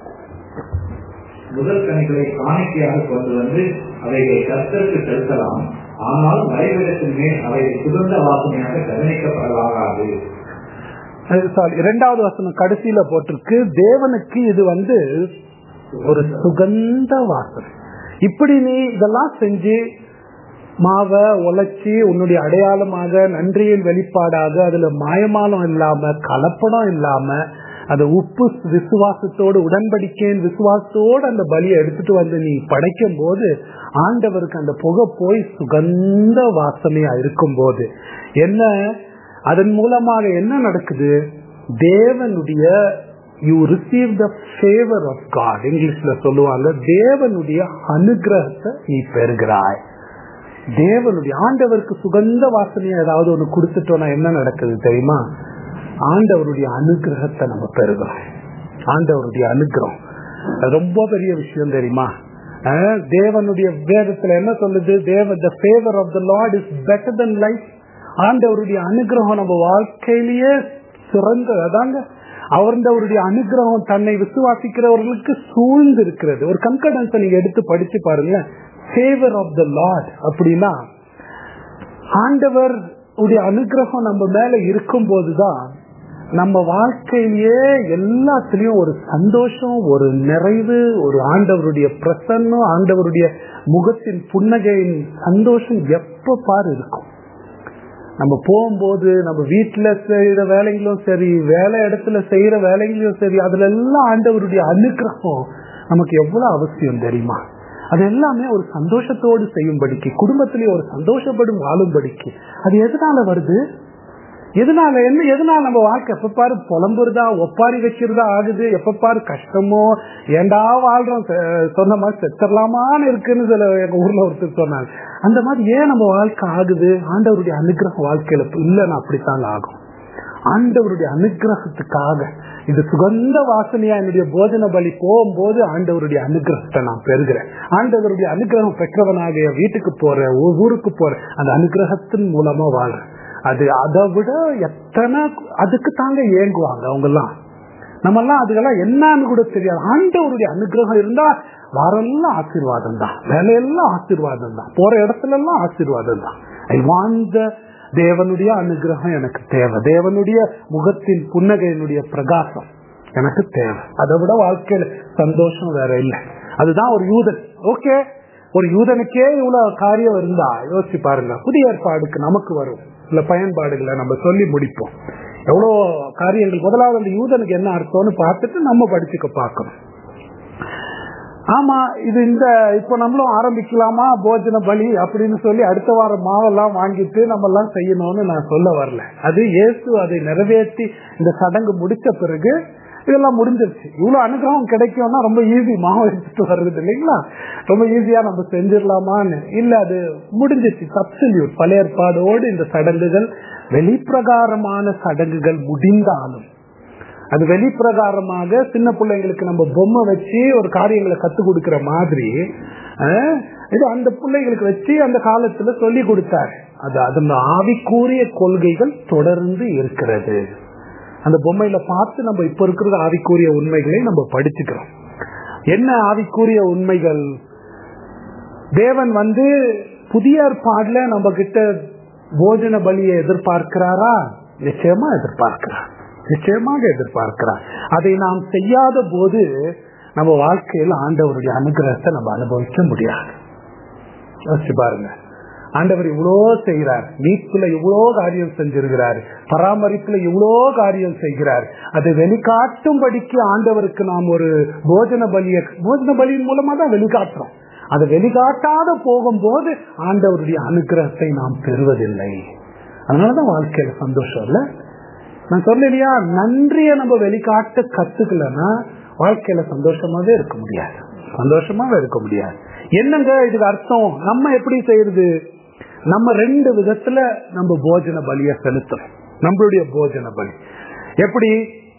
முதல் கனிகளை காணிக்கையாக கொண்டு வந்து அவைகளை கர்த்தருக்கு செலுத்தலாம் ஆனால் வரைவிடத்தின் மேல் அவை சுகந்த வாசனையாக கவனிக்கப்படலாகாது சாரி இரண்டாவது வசனம் கடைசியில போட்டிருக்கு தேவனுக்கு இது வந்து ஒரு சுகந்த வாசனை இப்படி நீ இதெல்லாம் செஞ்சு மாவை உழைச்சி உன்னுடைய அடையாளமாக நன்றியின் வெளிப்பாடாக அதுல மாயமாலம் இல்லாம கலப்படம் இல்லாம அந்த உப்பு விசுவாசத்தோடு உடன்படிக்கையின் விசுவாசத்தோடு அந்த பலியை எடுத்துட்டு வந்து நீ படைக்கும் போது ஆண்டவருக்கு அந்த புகை போய் சுகந்த வாசனையா இருக்கும் போது என்ன அதன் மூலமாக என்ன நடக்குது தேவனுடைய you receive the favour of God இங்கிலீஷ்ல சொல்லுவாங்க தேவனுடைய அனுகிரகத்தை நீ பெறுகிறாய் தேவனுடைய ஆண்டவருக்கு சுகந்த வாசனையா ஏதாவது ஒண்ணு கொடுத்துட்டோம்னா என்ன நடக்குது தெரியுமா ஆண்டவருடைய அனுகிரகத்தை நம்ம பெறுகிறோம் ஆண்டவருடைய அனுகிரகம் அது ரொம்ப பெரிய விஷயம் தெரியுமா தேவனுடைய வேதத்துல என்ன சொல்லுது தேவ the favour of the Lord is better than life ஆண்டவருடைய அனுகிரகம் நம்ம வாழ்க்கையிலேயே சிறந்த அதாங்க அவருடைய அனுகிரகம் தன்னை விசுவாசிக்கிறவர்களுக்கு சூழ்ந்து இருக்கிறது ஒரு கன்கடன்ஸை நீங்க எடுத்து படிச்சு பாருங்க ஃபேவர் ஆஃப் த லார்ட் அப்படின்னா ஆண்டவர் உடைய அனுகிரகம் நம்ம மேல இருக்கும் போதுதான் நம்ம வாழ்க்கையிலேயே எல்லாத்துலயும் ஒரு சந்தோஷம் ஒரு நிறைவு ஒரு ஆண்டவருடைய பிரசன்னம் ஆண்டவருடைய முகத்தின் புன்னகையின் சந்தோஷம் எப்ப பாரு இருக்கும் நம்ம போகும்போது நம்ம வீட்டுல செய்யற வேலைகளும் சரி வேலை இடத்துல செய்யற வேலைகளும் சரி அதுல எல்லாம் ஆண்டவருடைய அனுகிரகம் நமக்கு எவ்வளவு அவசியம் தெரியுமா அது எல்லாமே ஒரு சந்தோஷத்தோடு செய்யும்படிக்கு குடும்பத்திலேயே ஒரு சந்தோஷப்படும் வாழும்படிக்கு அது எதனால வருது எதனால என்ன எதனால நம்ம வாழ்க்கை எப்ப பாரு புலம்புறதா ஒப்பாரி வைக்கிறதா ஆகுது எப்ப பாரு கஷ்டமோ ஏண்டா வாழ்றோம் சொன்ன மாதிரி செத்துடலாமான்னு இருக்குன்னு சில எங்க ஊர்ல ஒருத்தர் சொன்னாங்க அந்த மாதிரி ஏன் நம்ம வாழ்க்கை ஆகுது ஆண்டவருடைய அனுகிரகம் வாழ்க்கையில இல்லைன்னு அப்படித்தாங்க ஆகும் ஆண்டவருடைய அனுகிரகத்துக்காக இது சுகந்த வாசனையா என்னுடைய போஜன பலி போகும்போது ஆண்டவருடைய அனுகிரகத்தை நான் பெறுகிறேன் ஆண்டவருடைய அனுகிரகம் பெற்றவனாக வீட்டுக்கு போற ஊருக்கு போற அந்த அனுகிரகத்தின் மூலமா வாழ்றேன் அது அதை விட எத்தனை அதுக்கு தாங்க ஏங்குவாங்க அவங்க எல்லாம் நம்ம எல்லாம் அதுக்கெல்லாம் என்னன்னு கூட தெரியாது ஆண்டவருடைய அனுகிரகம் இருந்தா வாரெல்லாம் ஆசீர்வாதம் தான் வேலையெல்லாம் ஆசீர்வாதம் தான் போற இடத்துல எல்லாம் ஆசீர்வாதம் தான் ஐ வாண்ட் தேவனுடைய அனுகிரகம் எனக்கு தேவை தேவனுடைய முகத்தின் புன்னகையினுடைய பிரகாசம் எனக்கு தேவை அதை விட வாழ்க்கையில சந்தோஷம் வேற இல்லை அதுதான் ஒரு யூதன் ஓகே ஒரு யூதனுக்கே இவ்வளவு காரியம் இருந்தா யோசிச்சு பாருங்க புதிய ஏற்பாடுக்கு நமக்கு வரும் சில பயன்பாடுகளை நம்ம சொல்லி முடிப்போம் எவ்வளவு காரியங்கள் முதலாவது அந்த யூதனுக்கு என்ன அர்த்தம்னு பார்த்துட்டு நம்ம படிச்சுக்க பார்க்கணும் ஆமா இது இந்த இப்ப நம்மளும் ஆரம்பிக்கலாமா போஜன பலி அப்படின்னு சொல்லி அடுத்த வாரம் மாவெல்லாம் வாங்கிட்டு நம்ம எல்லாம் செய்யணும்னு நான் சொல்ல வரல அது இயேசு அதை நிறைவேற்றி இந்த சடங்கு முடிச்ச பிறகு இதெல்லாம் முடிஞ்சிருச்சு இவ்வளவு அனுகிரகம் கிடைக்கும்னா ரொம்ப ஈஸி மாவு எடுத்துட்டு வருது இல்லைங்களா ரொம்ப ஈஸியா நம்ம செஞ்சிடலாமான்னு இல்ல அது முடிஞ்சிருச்சு சப்சல்யூட் பழைய ஏற்பாடோடு இந்த சடங்குகள் வெளிப்பிரகாரமான சடங்குகள் முடிந்தாலும் அது வெளிப்பிரகாரமாக சின்ன பிள்ளைங்களுக்கு நம்ம பொம்மை வச்சு ஒரு காரியங்களை கத்து கொடுக்கிற மாதிரி இது அந்த பிள்ளைகளுக்கு வச்சு அந்த காலத்துல சொல்லி கொடுத்தாரு அது அதன் ஆவிக்கூறிய கொள்கைகள் தொடர்ந்து இருக்கிறது அந்த பொம்மையில பார்த்து நம்ம இப்ப இருக்கிற ஆவிக்கூறிய உண்மைகளை நம்ம படிச்சுக்கிறோம் என்ன ஆவிக்கூறிய உண்மைகள் தேவன் வந்து புதிய ஏற்பாடுல நம்ம கிட்ட போஜன பலியை எதிர்பார்க்கிறாரா நிச்சயமா எதிர்பார்க்கிறார் நிச்சயமாக எதிர்பார்க்கிறார் அதை நாம் செய்யாத போது நம்ம வாழ்க்கையில் ஆண்டவருடைய அனுகிரகத்தை நம்ம அனுபவிக்க முடியாது யோசிச்சு பாருங்க ஆண்டவர் இவ்வளோ செய்கிறார் மீட்புல இவ்வளோ காரியம் செஞ்சிருக்கிறார் பராமரிப்புல இவ்வளோ காரியம் செய்கிறார் அதை வெளிக்காட்டும்படிக்கு ஆண்டவருக்கு நாம் ஒரு போஜன பலிய போஜன பலியின் மூலமா தான் வெளிக்காட்டுறோம் அதை வெளிக்காட்டாத போகும்போது ஆண்டவருடைய அனுகிரகத்தை நாம் பெறுவதில்லை அதனாலதான் வாழ்க்கையில சந்தோஷம் இல்ல நான் சொன்னேன் நன்றிய நம்ம வெளிக்காட்ட கத்துக்கலன்னா வாழ்க்கையில சந்தோஷமாவே இருக்க முடியாது சந்தோஷமாவே இருக்க முடியாது என்னங்க இதுக்கு அர்த்தம் நம்ம எப்படி செய்யறது நம்ம ரெண்டு விதத்துல நம்ம போஜன பலிய செலுத்துறோம் நம்மளுடைய போஜன பலி எப்படி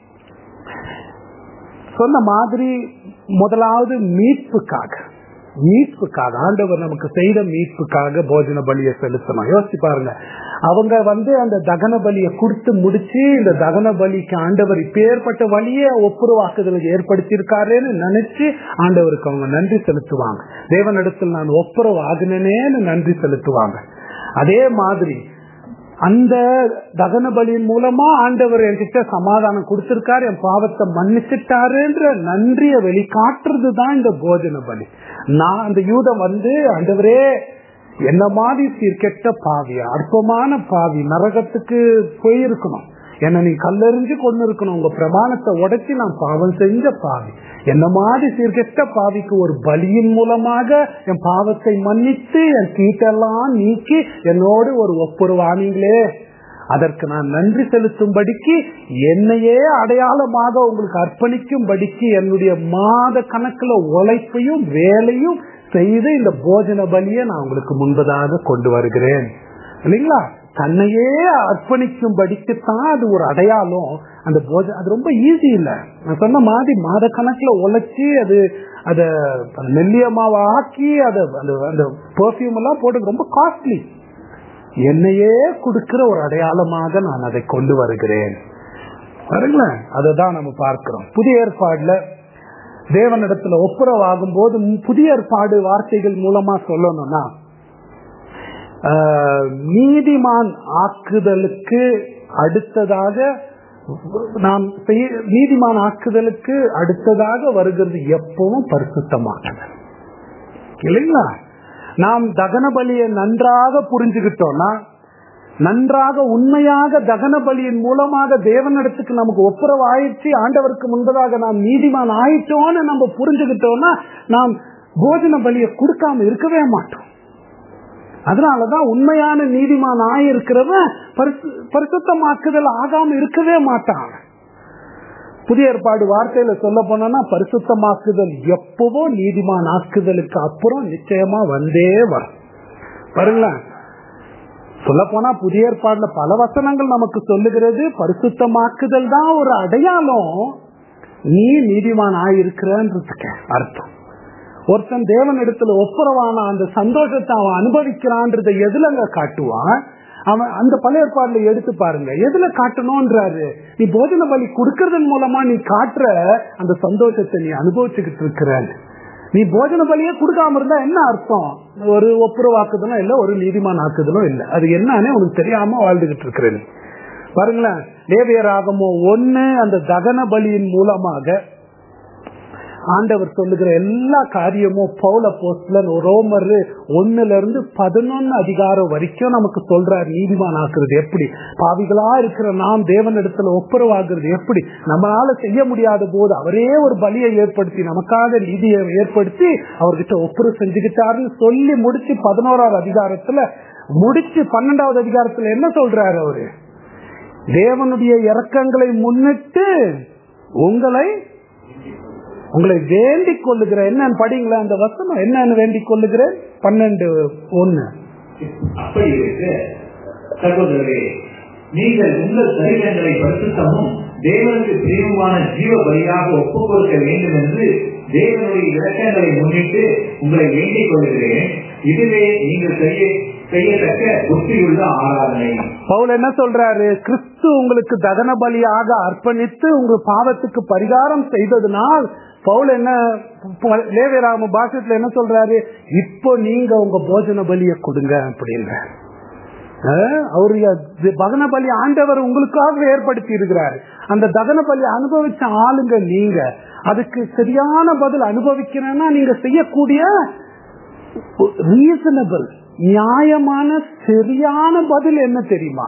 சொன்ன மாதிரி முதலாவது மீட்புக்காக மீட்புக்காக ஆண்டவர் நமக்கு செய்த மீட்புக்காக போஜன பலியை செலுத்தணும் யோசிச்சு பாருங்க அவங்க வந்து அந்த தகன பலியை கொடுத்து முடிச்சு இந்த தகன பலிக்கு ஆண்டவர் இப்பேற்பட்ட வழியை ஒப்புரவாக்குதலுக்கு ஏற்படுத்தியிருக்காருன்னு நினைச்சு ஆண்டவருக்கு அவங்க நன்றி செலுத்துவாங்க தேவனிடத்தில் நான் ஒப்புரவு ஆகினேன்னு நன்றி செலுத்துவாங்க அதே மாதிரி அந்த தகன பலியின் மூலமா ஆண்டவர் என்கிட்ட சமாதானம் கொடுத்திருக்காரு என் பாவத்தை மன்னிச்சிட்டாருன்ற நன்றிய வெளிக்காட்டுறது தான் இந்த போஜன பலி நான் அந்த யூதம் வந்து ஆண்டவரே என்ன மாதிரி சீர்கெட்ட பாவி அற்பமான பாவி நரகத்துக்கு போயிருக்கணும் என்ன நீ கல்லெறிஞ்சு கொண்டு இருக்கணும் உங்க பிரமாணத்தை உடைச்சி நான் பாவம் செஞ்ச பாவி என்ன மாதிரி சீர்கெட்ட பாவிக்கு ஒரு பலியின் மூலமாக என் பாவத்தை மன்னித்து என் கீட்டெல்லாம் நீக்கி என்னோடு ஒரு ஒப்புரவானீங்களே அதற்கு நான் நன்றி செலுத்தும்படிக்கு என்னையே அடையாளமாக உங்களுக்கு அர்ப்பணிக்கும்படிக்கு என்னுடைய மாத கணக்குல உழைப்பையும் வேலையும் செய்து இந்த போஜன பலியை நான் உங்களுக்கு முன்பதாக கொண்டு வருகிறேன் இல்லைங்களா தன்னையே அர்ப்பணிக்கும்படிக்குத்தான் அது ஒரு அடையாளம் அந்த போஜ அது ரொம்ப ஈஸி இல்ல நான் சொன்ன மாதிரி மாத கணக்குல உழைச்சி அது அத மெல்லியமாவை ஆக்கி அதை அந்த அந்த பெர்ஃபியூம் எல்லாம் போடுறது ரொம்ப காஸ்ட்லி என்னையே கொடுக்கிற ஒரு அடையாளமாக நான் அதை கொண்டு வருகிறேன் பாருங்களேன் அதை தான் நம்ம பார்க்கிறோம் புதிய ஏற்பாடுல தேவனிடத்துல ஒப்புரவாகும் போது புதிய ஏற்பாடு வார்த்தைகள் மூலமா சொல்லணும்னா நீதிமான் ஆக்குதலுக்கு அடுத்ததாக நாம் செய்ய நீதிமான் ஆக்குதலுக்கு அடுத்ததாக வருகிறது எப்பவும் பரிசுத்தமாக்குதல் இல்லைங்களா நாம் தகன பலியை நன்றாக புரிஞ்சுக்கிட்டோம்னா நன்றாக உண்மையாக தகன பலியின் மூலமாக தேவனிடத்துக்கு நமக்கு ஒப்புரவு ஆயிடுச்சு ஆண்டவருக்கு முன்பதாக நாம் நீதிமான் ஆயிட்டோம்னு நம்ம புரிஞ்சுக்கிட்டோம்னா நாம் போஜன பலியை கொடுக்காம இருக்கவே மாட்டோம் அதனாலதான் உண்மையான நீதிமான் ஆயிருக்கிறவன் பரிசுத்தமாக்குதல் ஆகாம இருக்கவே மாட்டான் புதிய ஏற்பாடு வார்த்தையில சொல்ல போனா பரிசுத்தமாக்குதல் எப்பவோ நீதிமான் ஆக்குதலுக்கு அப்புறம் நிச்சயமா வந்தே வரும் பாருங்களேன் சொல்ல போனா புதிய ஏற்பாடுல பல வசனங்கள் நமக்கு சொல்லுகிறது பரிசுத்தமாக்குதல் தான் ஒரு அடையாளம் நீ நீதிமான் ஆயிருக்கிறன்றதுக்கு அர்த்தம் ஒருத்தன் தேவன் இடத்துல ஒப்புரவான அந்த சந்தோஷத்தை அவன் அனுபவிக்கிறான்றதை எதுலங்க காட்டுவான் அவன் அந்த பழைய ஏற்பாடுல எடுத்து பாருங்க எதுல காட்டணும்ன்றாரு நீ போஜன பலி கொடுக்கறதன் மூலமா நீ காட்டுற அந்த சந்தோஷத்தை நீ அனுபவிச்சுக்கிட்டு இருக்கிற நீ போஜன பலியே கொடுக்காம இருந்தா என்ன அர்த்தம் ஒரு ஒப்புரவாக்குதலும் இல்ல ஒரு நீதிமான் ஆக்குதலும் இல்ல அது என்னன்னு உனக்கு தெரியாம வாழ்ந்துகிட்டு இருக்கிற நீ பாருங்களேன் லேவியராகமோ ஒண்ணு அந்த தகன பலியின் மூலமாக ஆண்டவர் சொல்லுகிற எல்லா காரியமும் பௌல போஸ்ட்லன் ரோமர் ஒண்ணுல இருந்து பதினொன்னு அதிகாரம் வரைக்கும் நமக்கு சொல்றார் நீதிமான் ஆக்குறது எப்படி பாவிகளா இருக்கிற நாம் தேவன் இடத்துல ஒப்புரவாகிறது எப்படி நம்மளால செய்ய முடியாத போது அவரே ஒரு பலியை ஏற்படுத்தி நமக்காக நீதியை ஏற்படுத்தி அவர்கிட்ட ஒப்புரவு செஞ்சுக்கிட்டாருன்னு சொல்லி முடிச்சு பதினோராவது அதிகாரத்துல முடிச்சு பன்னெண்டாவது அதிகாரத்துல என்ன சொல்றாரு அவரு தேவனுடைய இறக்கங்களை முன்னிட்டு உங்களை உங்களை வேண்டிக் கொள்ளுகிற என்னன்னு படிங்களா அந்த வசனம் என்னன்னு வேண்டிக் கொள்ளுகிறேன் பன்னெண்டு ஒண்ணு அப்படி இருக்க சகோதரரே நீங்கள் உங்கள் சரீரங்களை பரிசுத்தமும் தேவனுக்கு பிரியமான ஜீவ பலியாக ஒப்புக் கொடுக்க வேண்டும் என்று தேவனுடைய இலக்கங்களை முன்னிட்டு உங்களை வேண்டிக் கொள்கிறேன் இதுவே நீங்கள் செய்ய செய்யத்தக்க புத்தியுள்ள ஆராதனை பவுல் என்ன சொல்றாரு கிறிஸ்து உங்களுக்கு தகன பலியாக அர்ப்பணித்து உங்க பாவத்துக்கு பரிகாரம் செய்ததுனால் பவுல் என்ன லேவியராம பாஷத்துல என்ன சொல்றாரு இப்போ நீங்க உங்க போஜன பலியை கொடுங்க அப்படின்ற அவருடைய தகன பலி ஆண்டவர் உங்களுக்காக ஏற்படுத்தி இருக்கிறார் அந்த தகன பலி அனுபவிச்ச ஆளுங்க நீங்க அதுக்கு சரியான பதில் அனுபவிக்கிறேன்னா நீங்க செய்யக்கூடிய ரீசனபிள் நியாயமான சரியான பதில் என்ன தெரியுமா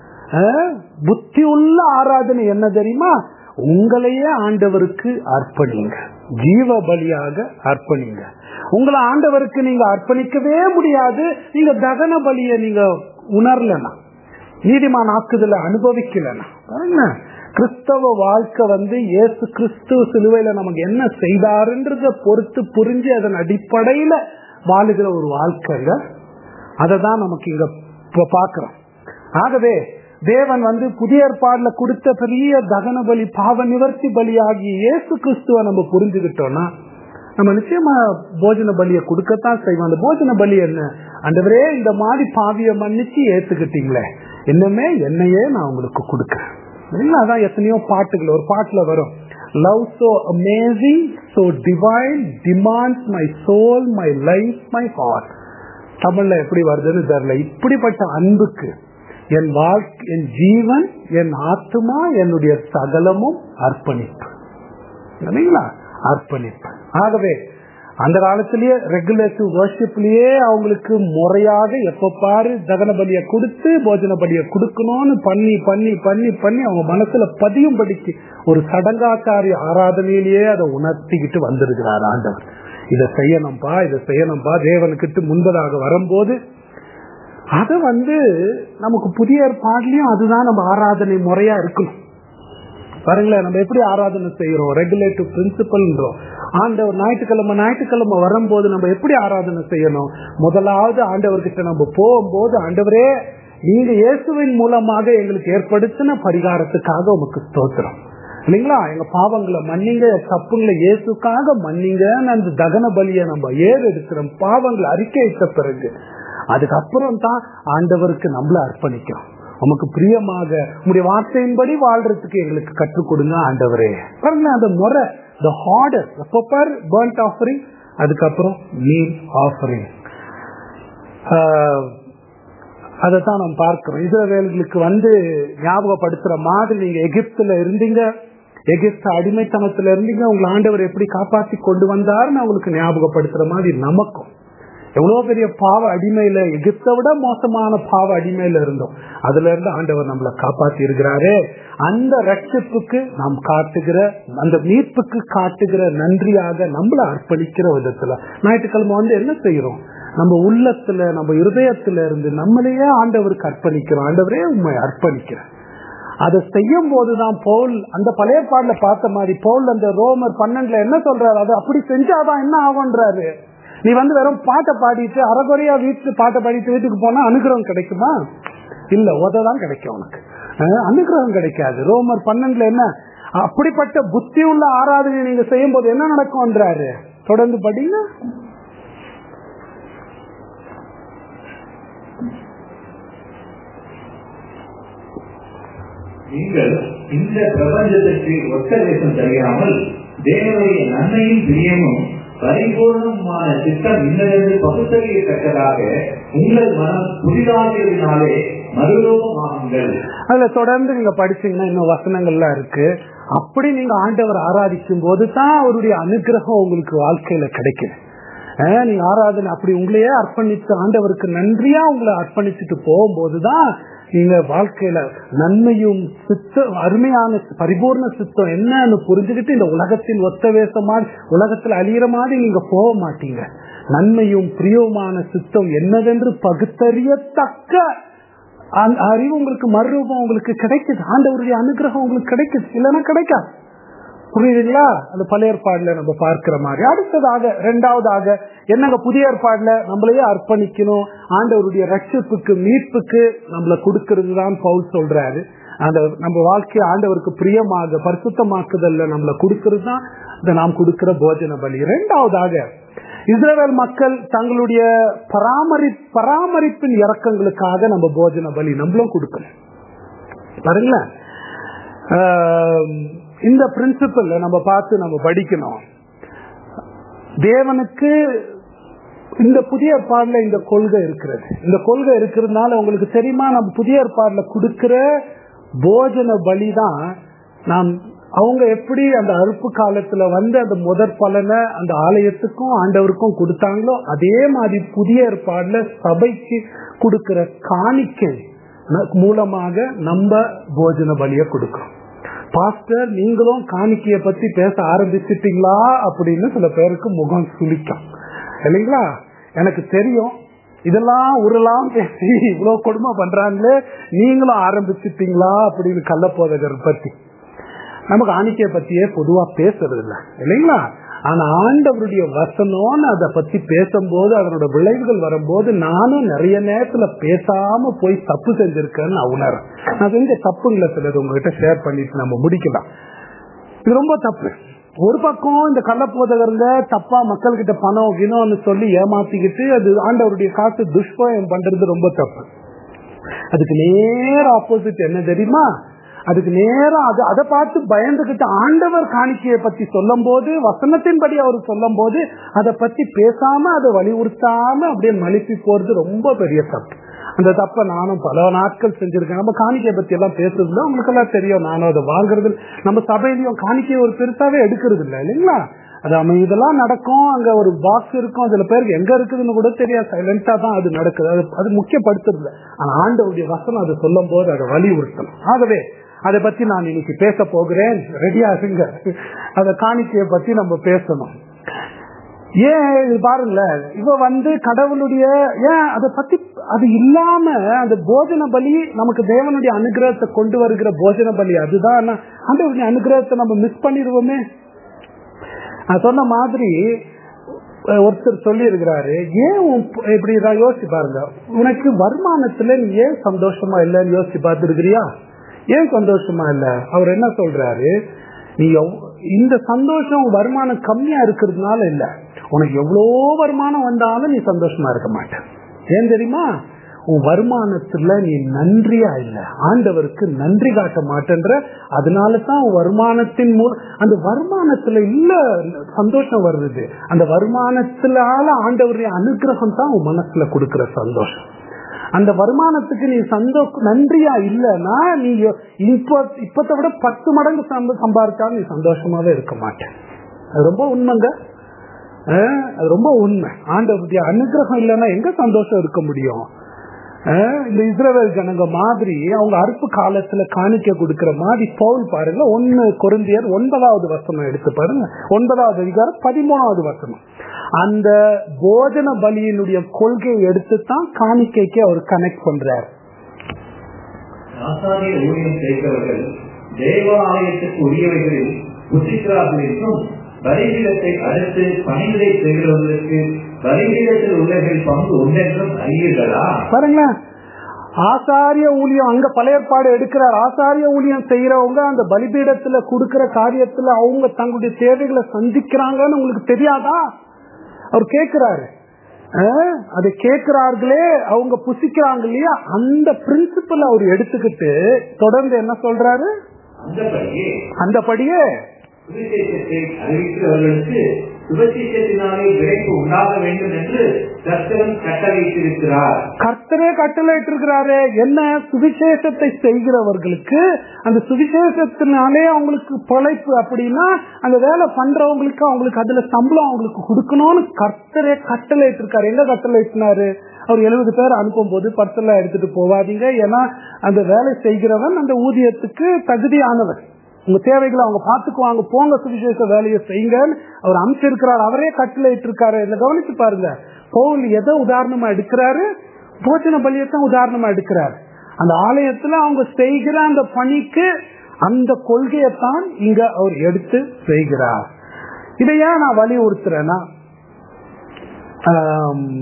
புத்தி உள்ள ஆராதனை என்ன தெரியுமா உங்களையே ஆண்டவருக்கு அர்ப்பணிங்க ஜீவ பலியாக அர்ப்பணிங்க உங்களை ஆண்டவருக்கு நீங்க அர்ப்பணிக்கவே முடியாது நீங்க தகன பலிய நீங்க உணரலனா நீதிமான் ஆக்குதல அனுபவிக்கலனா பாருங்க கிறிஸ்தவ வாழ்க்கை வந்து இயேசு கிறிஸ்துவ சிலுவையில நமக்கு என்ன செய்தாருன்றத பொறுத்து புரிஞ்சு அதன் அடிப்படையில வாழுகிற ஒரு வாழ்க்கைங்க அதை தான் நமக்கு இங்க பாக்குறோம் ஆகவே தேவன் வந்து புதிய ஏற்பாடுல கொடுத்த பெரிய தகன பலி பாவ நிவர்த்தி பலியாகி இயேசு கிறிஸ்துவ நம்ம புரிஞ்சுக்கிட்டோம்னா நம்ம நிச்சயமா போஜன பலியை கொடுக்கத்தான் செய்வோம் அந்த போஜன பலி என்ன அண்டவரே இந்த மாதிரி பாவிய மன்னிச்சு ஏத்துக்கிட்டீங்களே இன்னுமே என்னையே நான் உங்களுக்கு கொடுக்கிறேன் அதான் எத்தனையோ பாட்டுகள் ஒரு பாட்டுல வரும் love so amazing so divine demands my soul my life my heart தமிழ்ல எப்படி வருதுன்னு தெரியல இப்படிப்பட்ட அன்புக்கு என் வாழ்க்கை என் ஜீவன் என் ஆத்மா என்னுடைய சகலமும் அர்ப்பணிப்பு இல்லைங்களா அர்ப்பணிப்பு ஆகவே அந்த காலத்திலேயே ரெகுலேட்டிவ் வர்ஷிப்லயே அவங்களுக்கு முறையாக எப்ப பாரு தகன பலியை கொடுத்து போஜன பலியை கொடுக்கணும்னு பண்ணி பண்ணி பண்ணி பண்ணி அவங்க மனசுல பதியும் படிக்கு ஒரு சடங்காச்சாரி ஆராதனையிலேயே அதை உணர்த்திக்கிட்டு வந்திருக்கிறார் ஆண்டவர் இதை செய்யணும்பா இதை செய்யணும்பா தேவனுக்கிட்டு முன்பதாக வரும்போது அது வந்து நமக்கு புதிய ஏற்பாடுலயும் அதுதான் நம்ம ஆராதனை முறையா இருக்கணும் பாருங்களேன் நம்ம எப்படி ஆராதனை செய்யறோம் ரெகுலேட்டிவ் பிரின்சிபல்ன்றோம் ஆண்டவர் ஞாயிற்றுக்கிழமை ஞாயிற்றுக்கிழமை வரும்போது நம்ம எப்படி ஆராதனை செய்யணும் முதலாவது ஆண்டவர்கிட்ட நம்ம போகும்போது ஆண்டவரே நீங்க இயேசுவின் மூலமாக எங்களுக்கு ஏற்படுத்தின பரிகாரத்துக்காக உமக்கு ஸ்தோத்திரம் இல்லைங்களா எங்க பாவங்களை மன்னிங்க தப்புங்களை இயேசுக்காக மன்னிங்கன்னு அந்த தகன பலியை நம்ம ஏறு எடுக்கிறோம் பாவங்களை அறிக்கையிட்ட பிறகு அதுக்கப்புறம் தான் ஆண்டவருக்கு நம்மள அர்ப்பணிக்கிறோம் உமக்கு பிரியமாக உங்களுடைய வார்த்தையின்படி வாழ்றதுக்கு எங்களுக்கு கற்றுக் கொடுங்க ஆண்டவரே பாருங்க அந்த முறை த ஹார்டர் எப்பப்பார் பேர்ன்ட் ஆஃபரிங் அதுக்கப்புறம் மீன் ஆஃபரிங் அதைத்தான் நம்ம பார்க்கிறோம் இஸ்ரவேல்களுக்கு வந்து ஞாபகப்படுத்துற மாதிரி நீங்க எகிப்துல இருந்தீங்க எகிப்து அடிமைத்தனத்துல இருந்தீங்க உங்களை ஆண்டவர் எப்படி காப்பாத்தி கொண்டு வந்தாருன்னு அவங்களுக்கு ஞாபகப்படுத்துற மாதிரி நமக்கும் எவ்வளவு பெரிய பாவ அடிமையில எகிப்தை விட மோசமான பாவ அடிமையில இருந்தோம் அதுல இருந்து ஆண்டவர் நம்மளை காப்பாத்தி இருக்கிறாரு அந்த ரட்சிப்புக்கு நாம் காட்டுகிற அந்த மீட்புக்கு காட்டுகிற நன்றியாக நம்மள அர்ப்பணிக்கிற விதத்துல ஞாயிற்றுக்கிழமை வந்து என்ன செய்யறோம் நம்ம உள்ளத்துல நம்ம இருதயத்துல இருந்து நம்மளையே ஆண்டவருக்கு அர்ப்பணிக்கிறோம் ஆண்டவரே உண்மை அர்ப்பணிக்கிறேன் அதை செய்யும் போதுதான் பவுல் அந்த பழைய பாடல பார்த்த மாதிரி பவுல் அந்த ரோமர் பன்னெண்டுல என்ன சொல்றாரு அது அப்படி செஞ்சாதான் என்ன ஆகும்ன்றாரு நீ வந்து வெறும் பாட்டை பாடிட்டு அறகுறையா வீட்டு பாட்டை பாடிட்டு வீட்டுக்கு போனா அனுகிரகம் கிடைக்குமா இல்ல உததான் கிடைக்கும் உனக்கு அனுகிரகம் கிடைக்காது ரோமர் பன்னெண்டுல என்ன அப்படிப்பட்ட புத்தி உள்ள ஆராதனை நீங்க செய்யும் போது என்ன நடக்கும்ன்றாரு தொடர்ந்து படிங்க நீங்கள் இந்த பிரபஞ்சத்திற்கு ஒத்த வேஷம் தெரியாமல் தேவனுடைய நன்மையும் பிரியமும் பரிபூர்ணமான சித்தம் இன்னதென்று பகுத்தறியத்தக்கதாக உங்கள் மனம் புதிதாகிறதுனாலே மறுரூபமாகுங்கள் அதுல தொடர்ந்து நீங்க படிச்சீங்கன்னா இன்னும் வசனங்கள்லாம் இருக்கு அப்படி நீங்க ஆண்டவர் ஆராதிக்கும் போது தான் அவருடைய அனுகிரகம் உங்களுக்கு வாழ்க்கையில கிடைக்குது நீங்க ஆராதனை அப்படி உங்களையே அர்ப்பணித்து ஆண்டவருக்கு நன்றியா உங்களை அர்ப்பணிச்சுட்டு போகும்போதுதான் நீங்க வாழ்க்கையில நன்மையும் சித்தம் அருமையான பரிபூர்ண சித்தம் என்னன்னு புரிஞ்சுக்கிட்டு இந்த உலகத்தின் ஒத்த வேஷமா உலகத்துல அழியிற மாதிரி நீங்க போக மாட்டீங்க நன்மையும் பிரியமான சித்தம் என்னவென்று பகுத்தறியத்தக்க அறிவு உங்களுக்கு மறுரூபம் உங்களுக்கு கிடைக்குது ஆண்டவருடைய அனுகிரகம் உங்களுக்கு கிடைக்குது இல்லைன்னா கிடைக்காது புரியுதுங்களா அந்த பழைய ஏற்பாடுல நம்ம பார்க்கிற மாதிரி அடுத்ததாக ரெண்டாவதாக என்னங்க புதிய ஏற்பாடுல நம்மளையே அர்ப்பணிக்கணும் ஆண்டவருடைய ரட்சிப்புக்கு மீட்புக்கு நம்மள கொடுக்கறது தான் பவுல் சொல்றாரு அந்த நம்ம வாழ்க்கையை ஆண்டவருக்கு பிரியமாக பரிசுத்தமாக்குதல்ல நம்மளை கொடுக்கறது தான் இந்த நாம் கொடுக்கிற போஜன பலி இரண்டாவதாக இஸ்ரேல் மக்கள் தங்களுடைய பராமரி பராமரிப்பின் இறக்கங்களுக்காக நம்ம போஜன பலி நம்மளும் கொடுக்கணும் பாருங்களேன் ஆஹ் இந்த பிரின்சிபல் நம்ம பார்த்து நம்ம படிக்கணும் தேவனுக்கு இந்த புதிய ஏற்பாடுல இந்த கொள்கை இருக்கிறது இந்த கொள்கை இருக்கிறதுனால உங்களுக்கு தெரியுமா நம்ம புதிய ஏற்பாடுல கொடுக்கிற போஜன பலி தான் நாம் அவங்க எப்படி அந்த அறுப்பு காலத்துல வந்து அந்த முதற் பலனை அந்த ஆலயத்துக்கும் ஆண்டவருக்கும் கொடுத்தாங்களோ அதே மாதிரி புதிய ஏற்பாடுல சபைக்கு கொடுக்கிற காணிக்கை ந- மூலமாக நம்ம போஜன பலியை கொடுக்கிறோம் பாஸ்டர் நீங்களும் காணிக்கைய பத்தி பேச ஆரம்பிச்சிட்டீங்களா அப்படின்னு சில பேருக்கு முகம் சுளிக்கும் இல்லைங்களா எனக்கு தெரியும் இதெல்லாம் உருளாம் பேசி இவ்வளவு கொடுமை பண்றாங்களே நீங்களும் ஆரம்பிச்சிட்டீங்களா அப்படின்னு கள்ளப்போதகர் பத்தி நமக்கு காணிக்கைய பத்தியே பொதுவா பேசுறது இல்ல இல்லைங்களா ஆனா ஆண்டவருடைய வசனம்னு அதை பத்தி பேசும்போது அதனோட விளைவுகள் வரும்போது நானும் நிறைய நேரத்துல பேசாம போய் தப்பு செஞ்சிருக்கேன்னு நான் உணர்றேன் நான் செஞ்ச தப்புங்களை சிலது உங்ககிட்ட ஷேர் பண்ணிட்டு நம்ம முடிக்கலாம் இது ரொம்ப தப்பு ஒரு பக்கம் இந்த கள்ளப்போதகருங்க தப்பா மக்கள்கிட்ட பணம் கிணம்னு சொல்லி ஏமாத்திக்கிட்டு அது ஆண்டவருடைய காசு துஷ்பயம் பண்றது ரொம்ப தப்பு அதுக்கு நேர ஆப்போசிட் என்ன தெரியுமா அதுக்கு நேரம் அது அதை பார்த்து பயந்துகிட்டு ஆண்டவர் காணிக்கையை பத்தி சொல்லும் போது வசனத்தின்படி அவர் சொல்லும் போது அதை பத்தி பேசாம அதை வலியுறுத்தாம அப்படியே மலிப்பி போறது ரொம்ப பெரிய தப்பு அந்த தப்பை நானும் பல நாட்கள் செஞ்சிருக்கேன் நம்ம காணிக்கையை பத்தி எல்லாம் பேசுறது உங்களுக்கு எல்லாம் தெரியும் நானும் அதை வாங்குறது இல்ல. நம்ம சபையிலையும் காணிக்கையை ஒரு பெருசாவே எடுக்கிறது இல்லை இல்லைங்களா அது அவன் இதெல்லாம் நடக்கும் அங்க ஒரு பாக்ஸ் இருக்கும் அதுல பேருக்கு எங்க இருக்குதுன்னு கூட தெரியாது சைலண்டா தான் அது நடக்குது அது அது முக்கியப்படுத்துறது இல்ல. ஆனா ஆண்டவருடைய வசனம் அதை சொல்லும் போது அதை வலியுறுத்தணும் ஆகவே அதை பத்தி நான் இன்னைக்கு பேச போகிறேன் ரெடியாகுங்க அத காணிக்கையை பத்தி நம்ம பேசணும் ஏன் இது பாருங்களேன் இவ வந்து கடவுளுடைய ஏன் அதை பத்தி அது இல்லாம அந்த போஜன பலி நமக்கு தேவனுடைய அனுகிரகத்தை கொண்டு வருகிற போஜன பலி அதுதான் ஆனா ஆண்டவருடைய அனுகிரகத்தை நம்ம மிஸ் பண்ணிடுவோமே நான் சொன்ன மாதிரி அஹ், ஒருத்தர் சொல்லி இருக்கிறாரு ஏன் உன் ப- இப்படி நான் யோசிச்சு பாருங்க உனக்கு வருமானத்துல நீ ஏன் சந்தோஷமா இல்லைன்னு யோசிச்சு பார்த்துருக்கிறியா ஏன் சந்தோஷமா இல்ல அவர் என்ன சொல்றாரு நீ எவ்- இந்த சந்தோஷம் வருமானம் கம்மியா இருக்கிறதுனால இல்ல உனக்கு எவ்வளோ வருமானம் வந்தாலும் நீ சந்தோஷமா இருக்க மாட்ட ஏன் தெரியுமா உன் வருமானத்துல நீ நன்றியா இல்ல ஆண்டவருக்கு நன்றி காட்ட மாட்டேன்ற அதனால தான் உன் வருமானத்தின் மூலம் அந்த வருமானத்துல இல்ல சந்தோஷம் வருது அந்த வருமானத்தினால ஆண்டவருடைய அனுகிரகம் தான் உன் மனசுல கொடுக்கிற சந்தோஷம் அந்த வருமானத்துக்கு நீ சந்தோஷ நன்றியா இல்லைன்னா நீ இப்ப இப்பத்தை விட பத்து மடங்கு சம்ப- சம்பாதிச்சாலும் நீ சந்தோஷமாவே இருக்க மாட்டேன் அது ரொம்ப உண்மைங்க அஹ், அது ரொம்ப உண்மை ஆண்டவருடைய அனுகிரகம் இல்லைன்னா எங்க சந்தோஷம் இருக்க முடியும் அஹ், இந்த இஸ்ரவேல் ஜனங்க மாதிரி அவங்க அறுப்பு காலத்துல காணிக்க கொடுக்கிற மாதிரி பவுல் பாருங்க ஒன்னு கொருந்தியர் ஒன்பதாவது வசனம் எடுத்து பாருங்க ஒன்பதாவது அதிகாரம் பதிமூணாவது வசனம் அந்த போஜன பலியினுடைய கொள்கையை எடுத்து தான் காணிக்கைக்கு அவர் கனெக்ட் பண்றார் ஆசாரிய ஊழியம் செய்கிறவர்கள் தேவாலயத்துக்கு உரியவைகளில் புத்திக்கிறார்கள் என்றும் பலிபீடத்தை அடுத்து பணிகளை செய்கிறவர்களுக்கு பலிபீடத்தில் உள்ளவர்கள் பங்கு உண்டென்றும் அறிவீர்களா பாருங்களேன் ஆசாரிய ஊழியம் அங்க பழைய ஏற்பாடு எடுக்கிறார் ஆசாரிய ஊழியம் செய்யறவங்க அந்த பலிபீடத்துல கொடுக்கிற காரியத்துல அவங்க தங்களுடைய தேவைகளை சந்திக்கிறாங்கன்னு உங்களுக்கு தெரியாதா அவர் கேட்கிறாரு அஹ், அதை கேட்கிறார்களே அவங்க புசிக்கிறாங்க இல்லையா அந்த பிரின்சிபல் அவர் எடுத்துக்கிட்டு தொடர்ந்து என்ன சொல்றாரு அந்தபடியே அந்தபடியே சுவிசேஷத்தை அறிவிக்கிறவர்களுக்கு சுபசேஷத்தினாலே விரைப்பு உண்டாக வேண்டும் என்று கர்த்தரும் கட்டளையிட்டிருக்கிறார் கர்த்தரே கட்டளையிட்டு இருக்கிறாரு என்ன சுவிசேஷத்தை செய்கிறவர்களுக்கு அந்த சுவிசேஷத்தினாலே அவங்களுக்கு பொழைப்பு அப்படின்னா அந்த வேலை பண்றவங்களுக்கு அவங்களுக்கு அதுல சம்பளம் அவங்களுக்கு கொடுக்கணும்னு கர்த்தரே கட்டளையிட்டு இருக்காரு எங்க கட்டளையிட்டினாரு அவர் எழுபது பேர் அனுப்பும் போது பர்சலா எடுத்துட்டு போவாதீங்க ஏன்னா அந்த வேலை செய்கிறவன் அந்த ஊதியத்துக்கு தகுதியானவன் உங்க தேவைகளை அவங்க பாத்துக்குவாங்க போங்க சுவிசேஷ வேலையை செய்யுங்கன்னு அவர் அமைச்சிருக்கிறார் அவரே கட்டளையிட்டு இருக்காரு இதை கவனிச்சு பாருங்க பவுல் எதை உதாரணமா எடுக்கிறாரு போஜன பலியத்தான் உதாரணமா எடுக்கிறார் அந்த ஆலயத்துல அவங்க செய்கிற அந்த பணிக்கு அந்த கொள்கையைத்தான் இங்க அவர் எடுத்து செய்கிறார் இதை ஏன் நான் வலியுறுத்துறேன்னா ஆம்,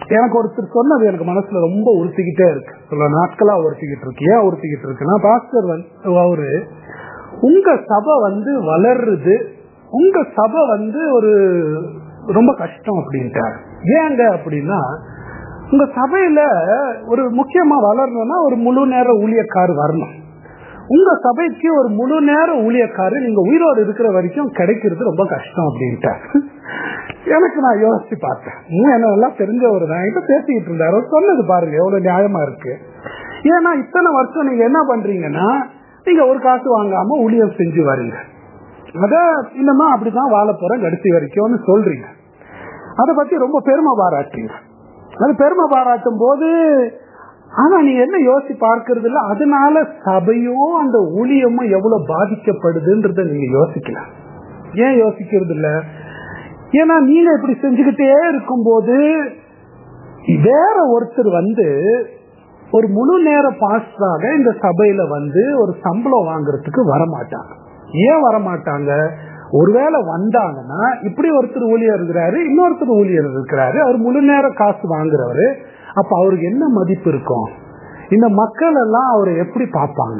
எனக்கு ஒருத்தர் சொன்னது எனக்கு மனசுல ரொம்ப உறுத்திக்கிட்டே இருக்கு சில நாட்களா உறுத்திக்கிட்டு இருக்கு ஏன் உறுத்திக்கிட்டு இருக்குன்னா பாஸ்டர் வந்து அவரு உங்க சபை வந்து வளருது உங்க சபை வந்து ஒரு ரொம்ப கஷ்டம் அப்படின்ட்டாரு ஏங்க அப்படின்னா உங்க சபையில ஒரு முக்கியமா வளரணும்னா ஒரு முழு நேர ஊழியக்கார் வரணும் உங்க சபைக்கு ஒரு முழு நேர ஊழியக்காரு நீங்க உயிரோடு இருக்கிற வரைக்கும் கிடைக்கிறது ரொம்ப கஷ்டம் அப்படின்ட்டார் எனக்கு நான் யோசிச்சு பார்த்தேன் இன்னும் என்ன நல்லா தெரிஞ்சவர் தான் என்கிட்ட பேசிக்கிட்டு இருந்தாரு அவர் சொன்னது பாருங்க எவ்வளவு நியாயமா இருக்கு ஏன்னா இத்தனை வருஷம் நீங்க என்ன பண்றீங்கன்னா நீங்க ஒரு காசு வாங்காம ஊழியம் செஞ்சு வரீங்க அத இன்னமும் அப்படிதான் வாழ போறேன் கடைசி வரைக்கும்னு சொல்றீங்க அதை பத்தி ரொம்ப பெருமை பாராட்டுறீங்க அது பெருமை பாராட்டும் போது ஆனா நீங்க என்ன யோசிச்சு பார்க்கறது இல்ல அதனால சபையும் அந்த ஊழியமும் எவ்வளவு பாதிக்கப்படுதுன்றத நீங்க யோசிக்கலாம் ஏன் யோசிக்கிறது இல்ல ஏன்னா நீங்க இப்படி செஞ்சுக்கிட்டே இருக்கும்போது வேற ஒருத்தர் வந்து ஒரு முழு நேர பாஸ்டாக இந்த சபையில வந்து ஒரு சம்பளம் வாங்குறதுக்கு வரமாட்டாங்க ஏன் வரமாட்டாங்க ஒருவேளை வந்தாங்கன்னா இப்படி ஒருத்தர் ஊழியர் இருக்கிறாரு இன்னொருத்தர் ஊழியர் இருக்கிறாரு அவர் முழு நேர காசு வாங்குறவரு அப்ப அவருக்கு என்ன மதிப்பு இருக்கும் இந்த மக்கள் எல்லாம் அவரை எப்படி பார்ப்பாங்க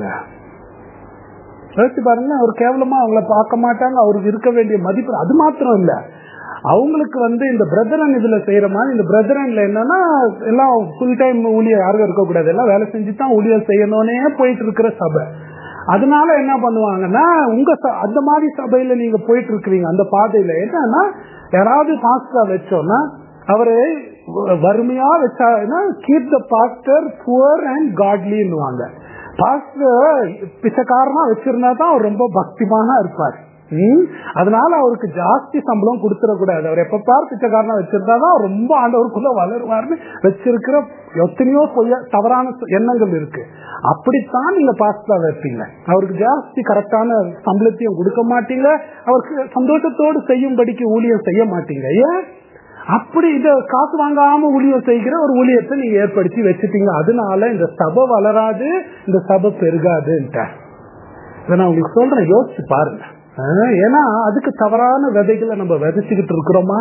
யோசிச்சு பாருங்க அவர் கேவலமா அவங்கள பார்க்க மாட்டாங்க அவருக்கு இருக்க வேண்டிய மதிப்பு அது மாத்திரம் இல்ல அவங்களுக்கு வந்து இந்த பிரதரன் இதுல செய்யற மாதிரி இந்த பிரதரன்ல என்னன்னா எல்லாம் ஃபுல் டைம் ஊழியர் யாரும் இருக்கக்கூடாது எல்லாம் வேலை செஞ்சு தான் ஊழியர் செய்யணும்னே போயிட்டு இருக்கிற சபை அதனால என்ன பண்ணுவாங்கன்னா உங்க அந்த மாதிரி சபையில நீங்க போயிட்டு இருக்கிறீங்க அந்த பாதையில என்னன்னா யாராவது பாஸ்டரா வச்சோம்னா அவரு வறுமையா வச்சா keep the pastor poor and காட்லின்னுவாங்க பாஸ்டர் பிச்சைக்காரனா வச்சிருந்தா தான் அவர் ரொம்ப பக்திமானா இருப்பார் அதனால அவருக்கு ஜாஸ்தி சம்பளம் கொடுத்துடக்கூடாது அவர் எப்ப பார் பிச்சைக்காரனா வச்சிருந்தா தான் ரொம்ப ஆண்டவருக்குள்ள வளருவார்னு வச்சிருக்கிற எத்தனையோ பொய்ய தவறான எண்ணங்கள் இருக்கு அப்படித்தான் நீங்க பாஸ்தா வைப்பீங்க அவருக்கு ஜாஸ்தி கரெக்டான சம்பளத்தையும் கொடுக்க மாட்டீங்க அவருக்கு சந்தோஷத்தோடு செய்யும்படிக்கு ஊழியம் செய்ய மாட்டீங்க ஏன் அப்படி இத காசு வாங்காம ஊழியம் செய்கிற ஒரு ஊழியத்தை நீங்க ஏற்படுத்தி வச்சுட்டீங்க அதனால இந்த சபை வளராது இந்த சபை பெருகாதுன்ட்ட இதை நான் உங்களுக்கு சொல்றேன் யோசிச்சு பாருங்க ஏன்னா அதுக்கு தவறான விதைகளை நம்ம விதைச்சுக்கிட்டு இருக்கிறோமா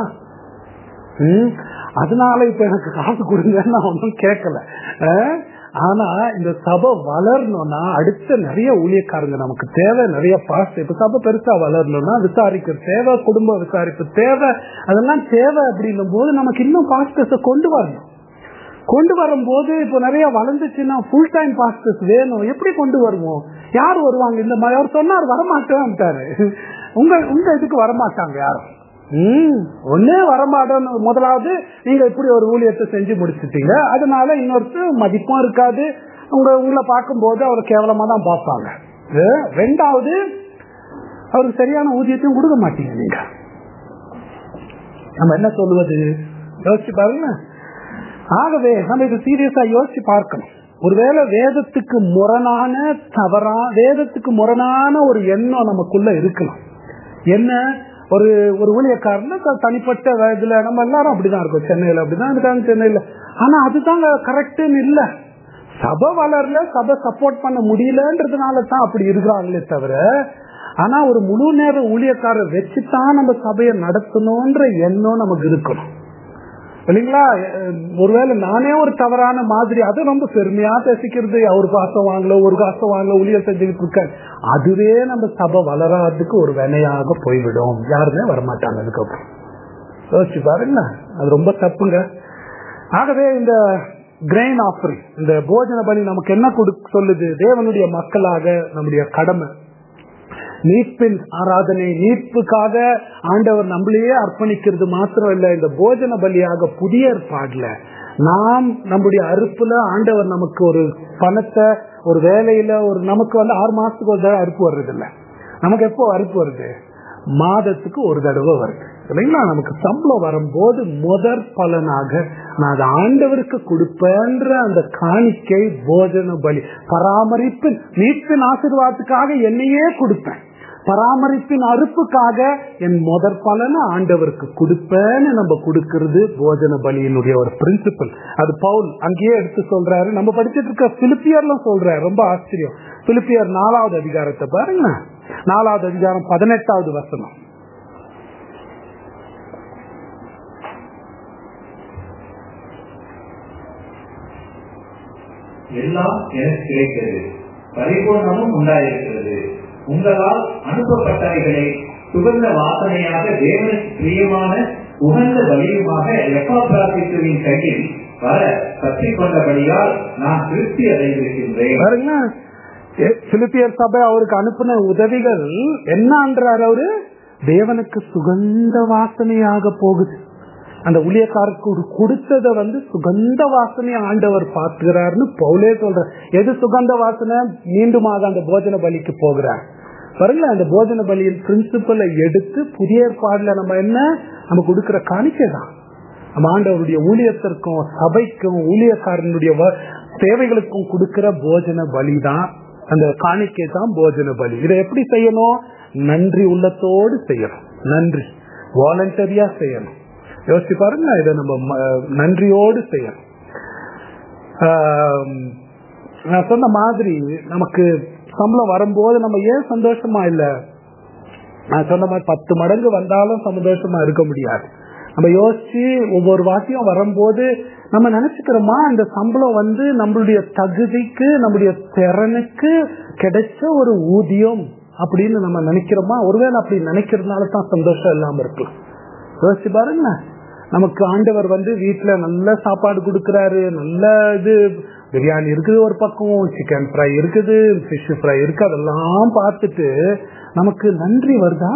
அதனால இப்ப எனக்கு காசு கொடுங்கன்னு நான் ஒன்றும் கேட்கல ஆனா இந்த சபை வளரணும்னா அடுத்த நிறைய ஊழியக்காரங்க நமக்கு தேவை நிறைய பாஸ் இப்ப சபை பெருசா வளரணும்னா விசாரிக்க தேவை குடும்ப விசாரிப்பு தேவை அதெல்லாம் தேவை அப்படின்னும் போது நமக்கு இன்னும் பாஸ்டர்ஸ கொண்டு வரணும் கொண்டு வரும்போது இப்போ நிறைய வளர்ந்துச்சுன்னா ஃபுல் டைம் பாஸ்டர்ஸ் வேணும் எப்படி கொண்டு வருவோம் யார் வருவாங்க இந்த மாதிரி அவர் சொன்னார் வரமாட்டேன்ட்டாரு உங்க உங்க இதுக்கு வரமாட்டாங்க யாரும் உம் ஒன்னே வரமாட்டோம் முதலாவது நீங்க இப்படி ஒரு ஊழியத்தை செஞ்சு முடிச்சுட்டீங்க அதனால இன்னொருத்தர் மதிப்பும் இருக்காது உங்க உங்களை பார்க்கும்போது அவர் கேவலமா தான் பார்ப்பாங்க ரெண்டாவது அவருக்கு சரியான ஊதியத்தையும் கொடுக்க மாட்டீங்க நீங்க நம்ம என்ன சொல்லுவது யோசிச்சு பாருங்க ஆகவே நம்ம இது சீரியஸா யோசிச்சு பார்க்கணும் ஒருவேளை வேதத்துக்கு முரணான தவறா வேதத்துக்கு முரணான ஒரு எண்ணம் நமக்குள்ள இருக்கலாம் என்ன ஒரு ஒரு ஊழியக்காரன் தனிப்பட்ட வயதுல நம்ம எல்லாரும் அப்படிதான் இருக்கோம் சென்னையில அப்படிதான் இருக்காங்க சென்னையில ஆனா அதுதாங்க கரெக்டுன்னு இல்ல சபை வளரல சபை சப்போர்ட் பண்ண முடியலன்றதுனால தான் அப்படி இருக்கிறாங்களே தவிர ஆனா ஒரு முழு நேர ஊழியக்காரர் வச்சுதான் நம்ம சபையை நடத்தணும்ன்ற எண்ணம் நமக்கு இருக்கணும் இல்லைங்களா ஒருவேளை நானே ஒரு தவறான மாதிரி அதை ரொம்ப பெருமையா பேசிக்கிறது ஒரு காசம் வாங்கல ஒரு காசம் வாங்கல ஊழியர் செஞ்சுக்கிட்டு இருக்க அதுவே நம்ம சபை வளராதுக்கு ஒரு வினையாக போய்விடும் யாருமே வரமாட்டாங்க அதுக்கப்புறம் யோசிச்சு பாருங்க அது ரொம்ப தப்புங்க ஆகவே இந்த கிரெயின் ஆஃபரிங் இந்த போஜன பலி நமக்கு என்ன கொடு சொல்லுது தேவனுடைய மக்களாக நம்முடைய கடமை மீட்பின் ஆராதனை மீட்புக்காக ஆண்டவர் நம்மளையே அர்ப்பணிக்கிறது மாத்திரம் இல்ல இந்த போஜன பலியாக புதிய ஏற்பாடுல நாம் நம்முடைய அறுப்புல ஆண்டவர் நமக்கு ஒரு பணத்தை ஒரு வேலையில ஒரு நமக்கு வந்து ஆறு மாசத்துக்கு ஒரு தடவை அறுப்பு வர்றது இல்ல நமக்கு எப்போ அறுப்பு வருது மாதத்துக்கு ஒரு தடவை வருது இல்லைங்களா நமக்கு சம்பளம் வரும்போது முதற் பலனாக நான் அதை ஆண்டவருக்கு கொடுப்பேன்ற அந்த காணிக்கை போஜன பலி பராமரிப்பு மீட்பின் ஆசீர்வாதத்துக்காக என்னையே கொடுப்பேன் பராமரிப்பின் அறுப்புக்காக என் முதற் பலனை ஆண்டவருக்கு கொடுப்பேன்னு நம்ம கொடுக்கிறது போஜன பலியினுடைய ஒரு பிரின்சிபல் அது பவுல் அங்கேயே எடுத்து சொல்றாரு நம்ம படிச்சிட்டு இருக்க பிலிப்பியர்ல சொல்றாரு ரொம்ப ஆச்சரியம் பிலிப்பியர் நாலாவது அதிகாரத்தை பாருங்க நாலாவது அதிகாரம் பதினெட்டாவது வசனம் எல்லாம் எனக்கு கிடைக்கிறது பரிபூர்ணமும் உண்டாயிருக்கிறது உங்களால் அனுப்பப்பட்டவைகளை சுகந்த வாசனையாக தேவனுக்கு பிரியமான உகந்த பலியுமாக எப்பாபிராசித்துவின் கையில் வர பற்றி கொண்டபடியால் நான் திருப்தி அடைந்திருக்கின்றேன் பாருங்க எ- பிலிப்பியர் சபை அவருக்கு அனுப்பின உதவிகள் என்னன்றார் அவரு தேவனுக்கு சுகந்த வாசனையாக போகுது அந்த ஊழியக்காரருக்கு ஒரு கொடுத்ததை வந்து சுகந்த வாசனை ஆண்டவர் பார்த்துக்கிறாருன்னு பவுலே சொல்ற எது சுகந்த வாசனை மீண்டுமாக அந்த போஜன பலிக்கு போகிறார் பாருங்க அந்த போஜன பலியின் பிரின்சிபலை எடுத்து புதிய ஏற்பாடுல நம்ம என்ன நம்ம கொடுக்கிற காணிக்கை தான் நம்ம ஆண்டவருடைய ஊழியத்திற்கும் சபைக்கும் ஊழியக்காரனுடைய வ- தேவைகளுக்கும் கொடுக்கிற போஜன பலி தான் அந்த காணிக்கை தான் போஜன பலி இதை எப்படி செய்யணும் நன்றி உள்ளத்தோடு செய்யணும் நன்றி வாலண்டரியா செய்யணும் யோசிச்சு பாருங்க இதை நம்ம ம- நன்றியோடு செய்யணும் ஆம், நான் சொன்ன மாதிரி நமக்கு சம்பளம் வரும்போது நம்ம ஏன் சந்தோஷமா இல்ல நான் சொன்ன மாதிரி பத்து மடங்கு வந்தாலும் சந்தோஷமா இருக்க முடியாது நம்ம யோசிச்சு ஒவ்வொரு வாட்டியும் வரும்போது நம்ம நினைச்சுக்கிறோமா இந்த சம்பளம் வந்து நம்மளுடைய தகுதிக்கு நம்மளுடைய திறனுக்கு கிடைச்ச ஒரு ஊதியம் அப்படின்னு நம்ம நினைக்கிறோமா ஒருவேளை அப்படி நினைக்கிறதுனால தான் சந்தோஷம் இல்லாம இருக்கலாம் யோசிச்சு பாருங்க நமக்கு ஆண்டவர் வந்து வீட்டுல நல்ல சாப்பாடு கொடுக்கறாரு நல்ல இது பிரியாணி இருக்குது ஒரு பக்கம் சிக்கன் ஃப்ரை இருக்குது ஃபிஷ் ஃப்ரை இருக்கு அதெல்லாம் பார்த்துட்டு நமக்கு நன்றி வருதா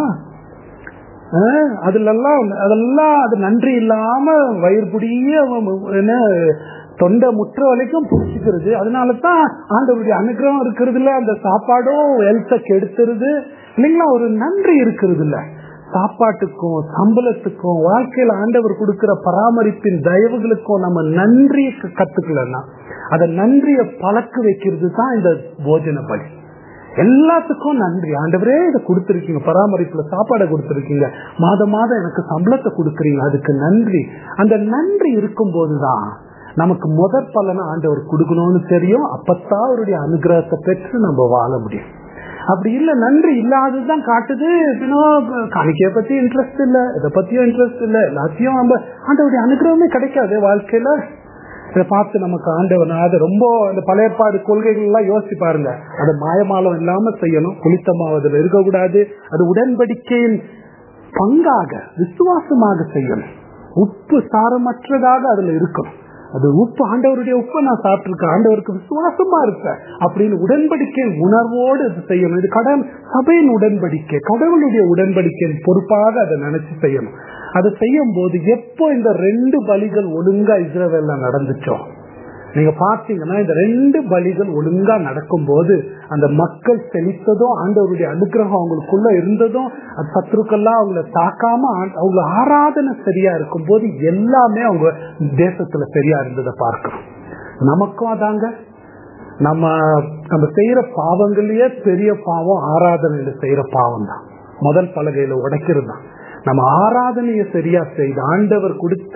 ஆஹ் அதுலெல்லாம் அதெல்லாம் அது நன்றி இல்லாம வயிறு புடிய என்ன தொண்டை முற்ற வரைக்கும் புடிச்சுக்கிறது அதனால தான் ஆண்டவருடைய அனுகிரகம் இருக்கிறது இல்ல அந்த சாப்பாடும் ஹெல்த்தை கெடுத்துருது இல்லைங்களா ஒரு நன்றி இருக்கிறது இல்ல சாப்பாட்டுக்கும் சம்பளத்துக்கும் வாழ்க்கையில ஆண்டவர் கொடுக்கிற பராமரிப்பின் தயவுகளுக்கும் நம்ம நன்றி கத்துக்கலன்னா அதை நன்றிய பழக்க வைக்கிறது தான் இந்த போஜன பலி எல்லாத்துக்கும் நன்றி ஆண்டவரே இதை கொடுத்துருக்கீங்க பராமரிப்புல சாப்பாடை கொடுத்துருக்கீங்க மாதம் மாதம் எனக்கு சம்பளத்தை கொடுக்குறீங்க அதுக்கு நன்றி அந்த நன்றி இருக்கும் போதுதான் நமக்கு முதற் பலனை ஆண்டவர் கொடுக்கணும்னு தெரியும் அப்பத்தான் அவருடைய அனுகிரகத்தை பெற்று நம்ம வாழ முடியும் அப்படி இல்ல நன்றி இல்லாததுதான் காட்டுது காணிக்கைய பத்தி இன்ட்ரெஸ்ட் இல்ல இதை பத்தியும் இன்ட்ரெஸ்ட் இல்ல எல்லாத்தையும் நம்ம ஆண்டவருடைய அனுகிரகமே கிடைக்காது வாழ்க்கையில இதை பார்த்து நமக்கு ஆண்டவன் அது ரொம்ப அந்த பழையப்பாடு கொள்கைகள் எல்லாம் யோசிச்சு பாருங்க அது மாயமாலம் இல்லாம செய்யணும் புளித்தமா அதுல இருக்கக்கூடாது அது உடன்படிக்கையின் பங்காக விசுவாசமாக செய்யணும் உப்பு சாரமற்றதாக அதுல இருக்கணும் அது உப்பு ஆண்டவருடைய உப்பை நான் சாப்பிட்டிருக்கேன் ஆண்டவருக்கு விசுவாசமா இருப்பேன் அப்படின்னு உடன்படிக்கை உணர்வோடு இது செய்யணும் இது கடன் சபையின் உடன்படிக்கை கடவுளுடைய உடன்படிக்கையின் பொறுப்பாக அதை நினைச்சு செய்யணும் அதை செய்யும் போது எப்போ இந்த ரெண்டு பலிகள் ஒழுங்கா இஸ்ரவேல்ல நடந்துச்சோ நீங்க பாத்தீங்கன்னா இந்த ரெண்டு பலிகள் ஒழுங்கா நடக்கும் போது அந்த மக்கள் செழித்ததும் ஆண்டவருடைய அனுகிரகம் அவங்களுக்குள்ள இருந்ததும் அது சத்ருக்கெல்லாம் அவங்கள தாக்காம அவங்க ஆராதனை சரியா இருக்கும் போது எல்லாமே அவங்க தேசத்துல சரியா இருந்ததை பார்க்கிறோம் நமக்கும் அதாங்க நம்ம நம்ம செய்யற பாவங்கள்லயே பெரிய பாவம் ஆராதனையில செய்யற பாவம் தான் முதல் பலகையில உடைக்கிறது தான் நம்ம ஆராதனையை சரியா செய்து ஆண்டவர் கொடுத்த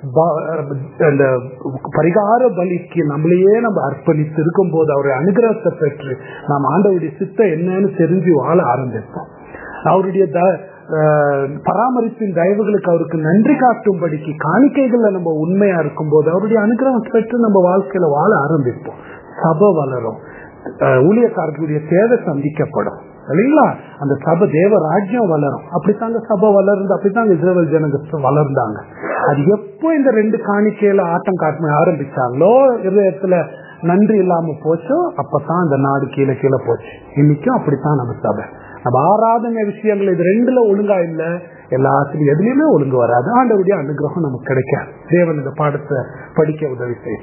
அந்த பரிகார பலிக்கு நம்மளையே நம்ம அர்ப்பணித்து இருக்கும் போது அவருடைய அனுகிரகத்தை பெற்று நாம் ஆண்டவருடைய சித்த என்னன்னு தெரிஞ்சு வாழ ஆரம்பிப்போம் அவருடைய பராமரிப்பின் தயவுகளுக்கு அவருக்கு நன்றி காட்டும்படிக்கு காணிக்கைகள்ல நம்ம உண்மையா இருக்கும் போது அவருடைய அனுகிரகம் பெற்று நம்ம வாழ்க்கையில வாழ ஆரம்பிப்போம் சபை வளரும் ஊழியக்காரர்களுடைய தேவை சந்திக்கப்படும் இல்லைங்களா அந்த சபை தேவ ராஜ்யம் வளரும் அப்படித்தாங்க சபை வளர்ந்து அப்படித்தாங்க இஸ்ரேல் ஜனங்க வளர்ந்தாங்க அது எப்போ இந்த ரெண்டு காணிக்கையில ஆட்டம் காட்ட ஆரம்பிச்சாங்களோ இதயத்துல நன்றி இல்லாம போச்சோ அப்பதான் அந்த நாடு கீழே கீழே போச்சு இன்னைக்கும் அப்படித்தான் நம்ம சபை நம்ம ஆராதனை விஷயங்கள் இது ரெண்டுல ஒழுங்கா இல்ல எல்லாத்துலயும் எதுலயுமே ஒழுங்கு வராது ஆண்டவருடைய அனுகிரகம் நமக்கு கிடைக்காது தேவன் இந்த பாடத்தை படிக்க உதவி செய்யும்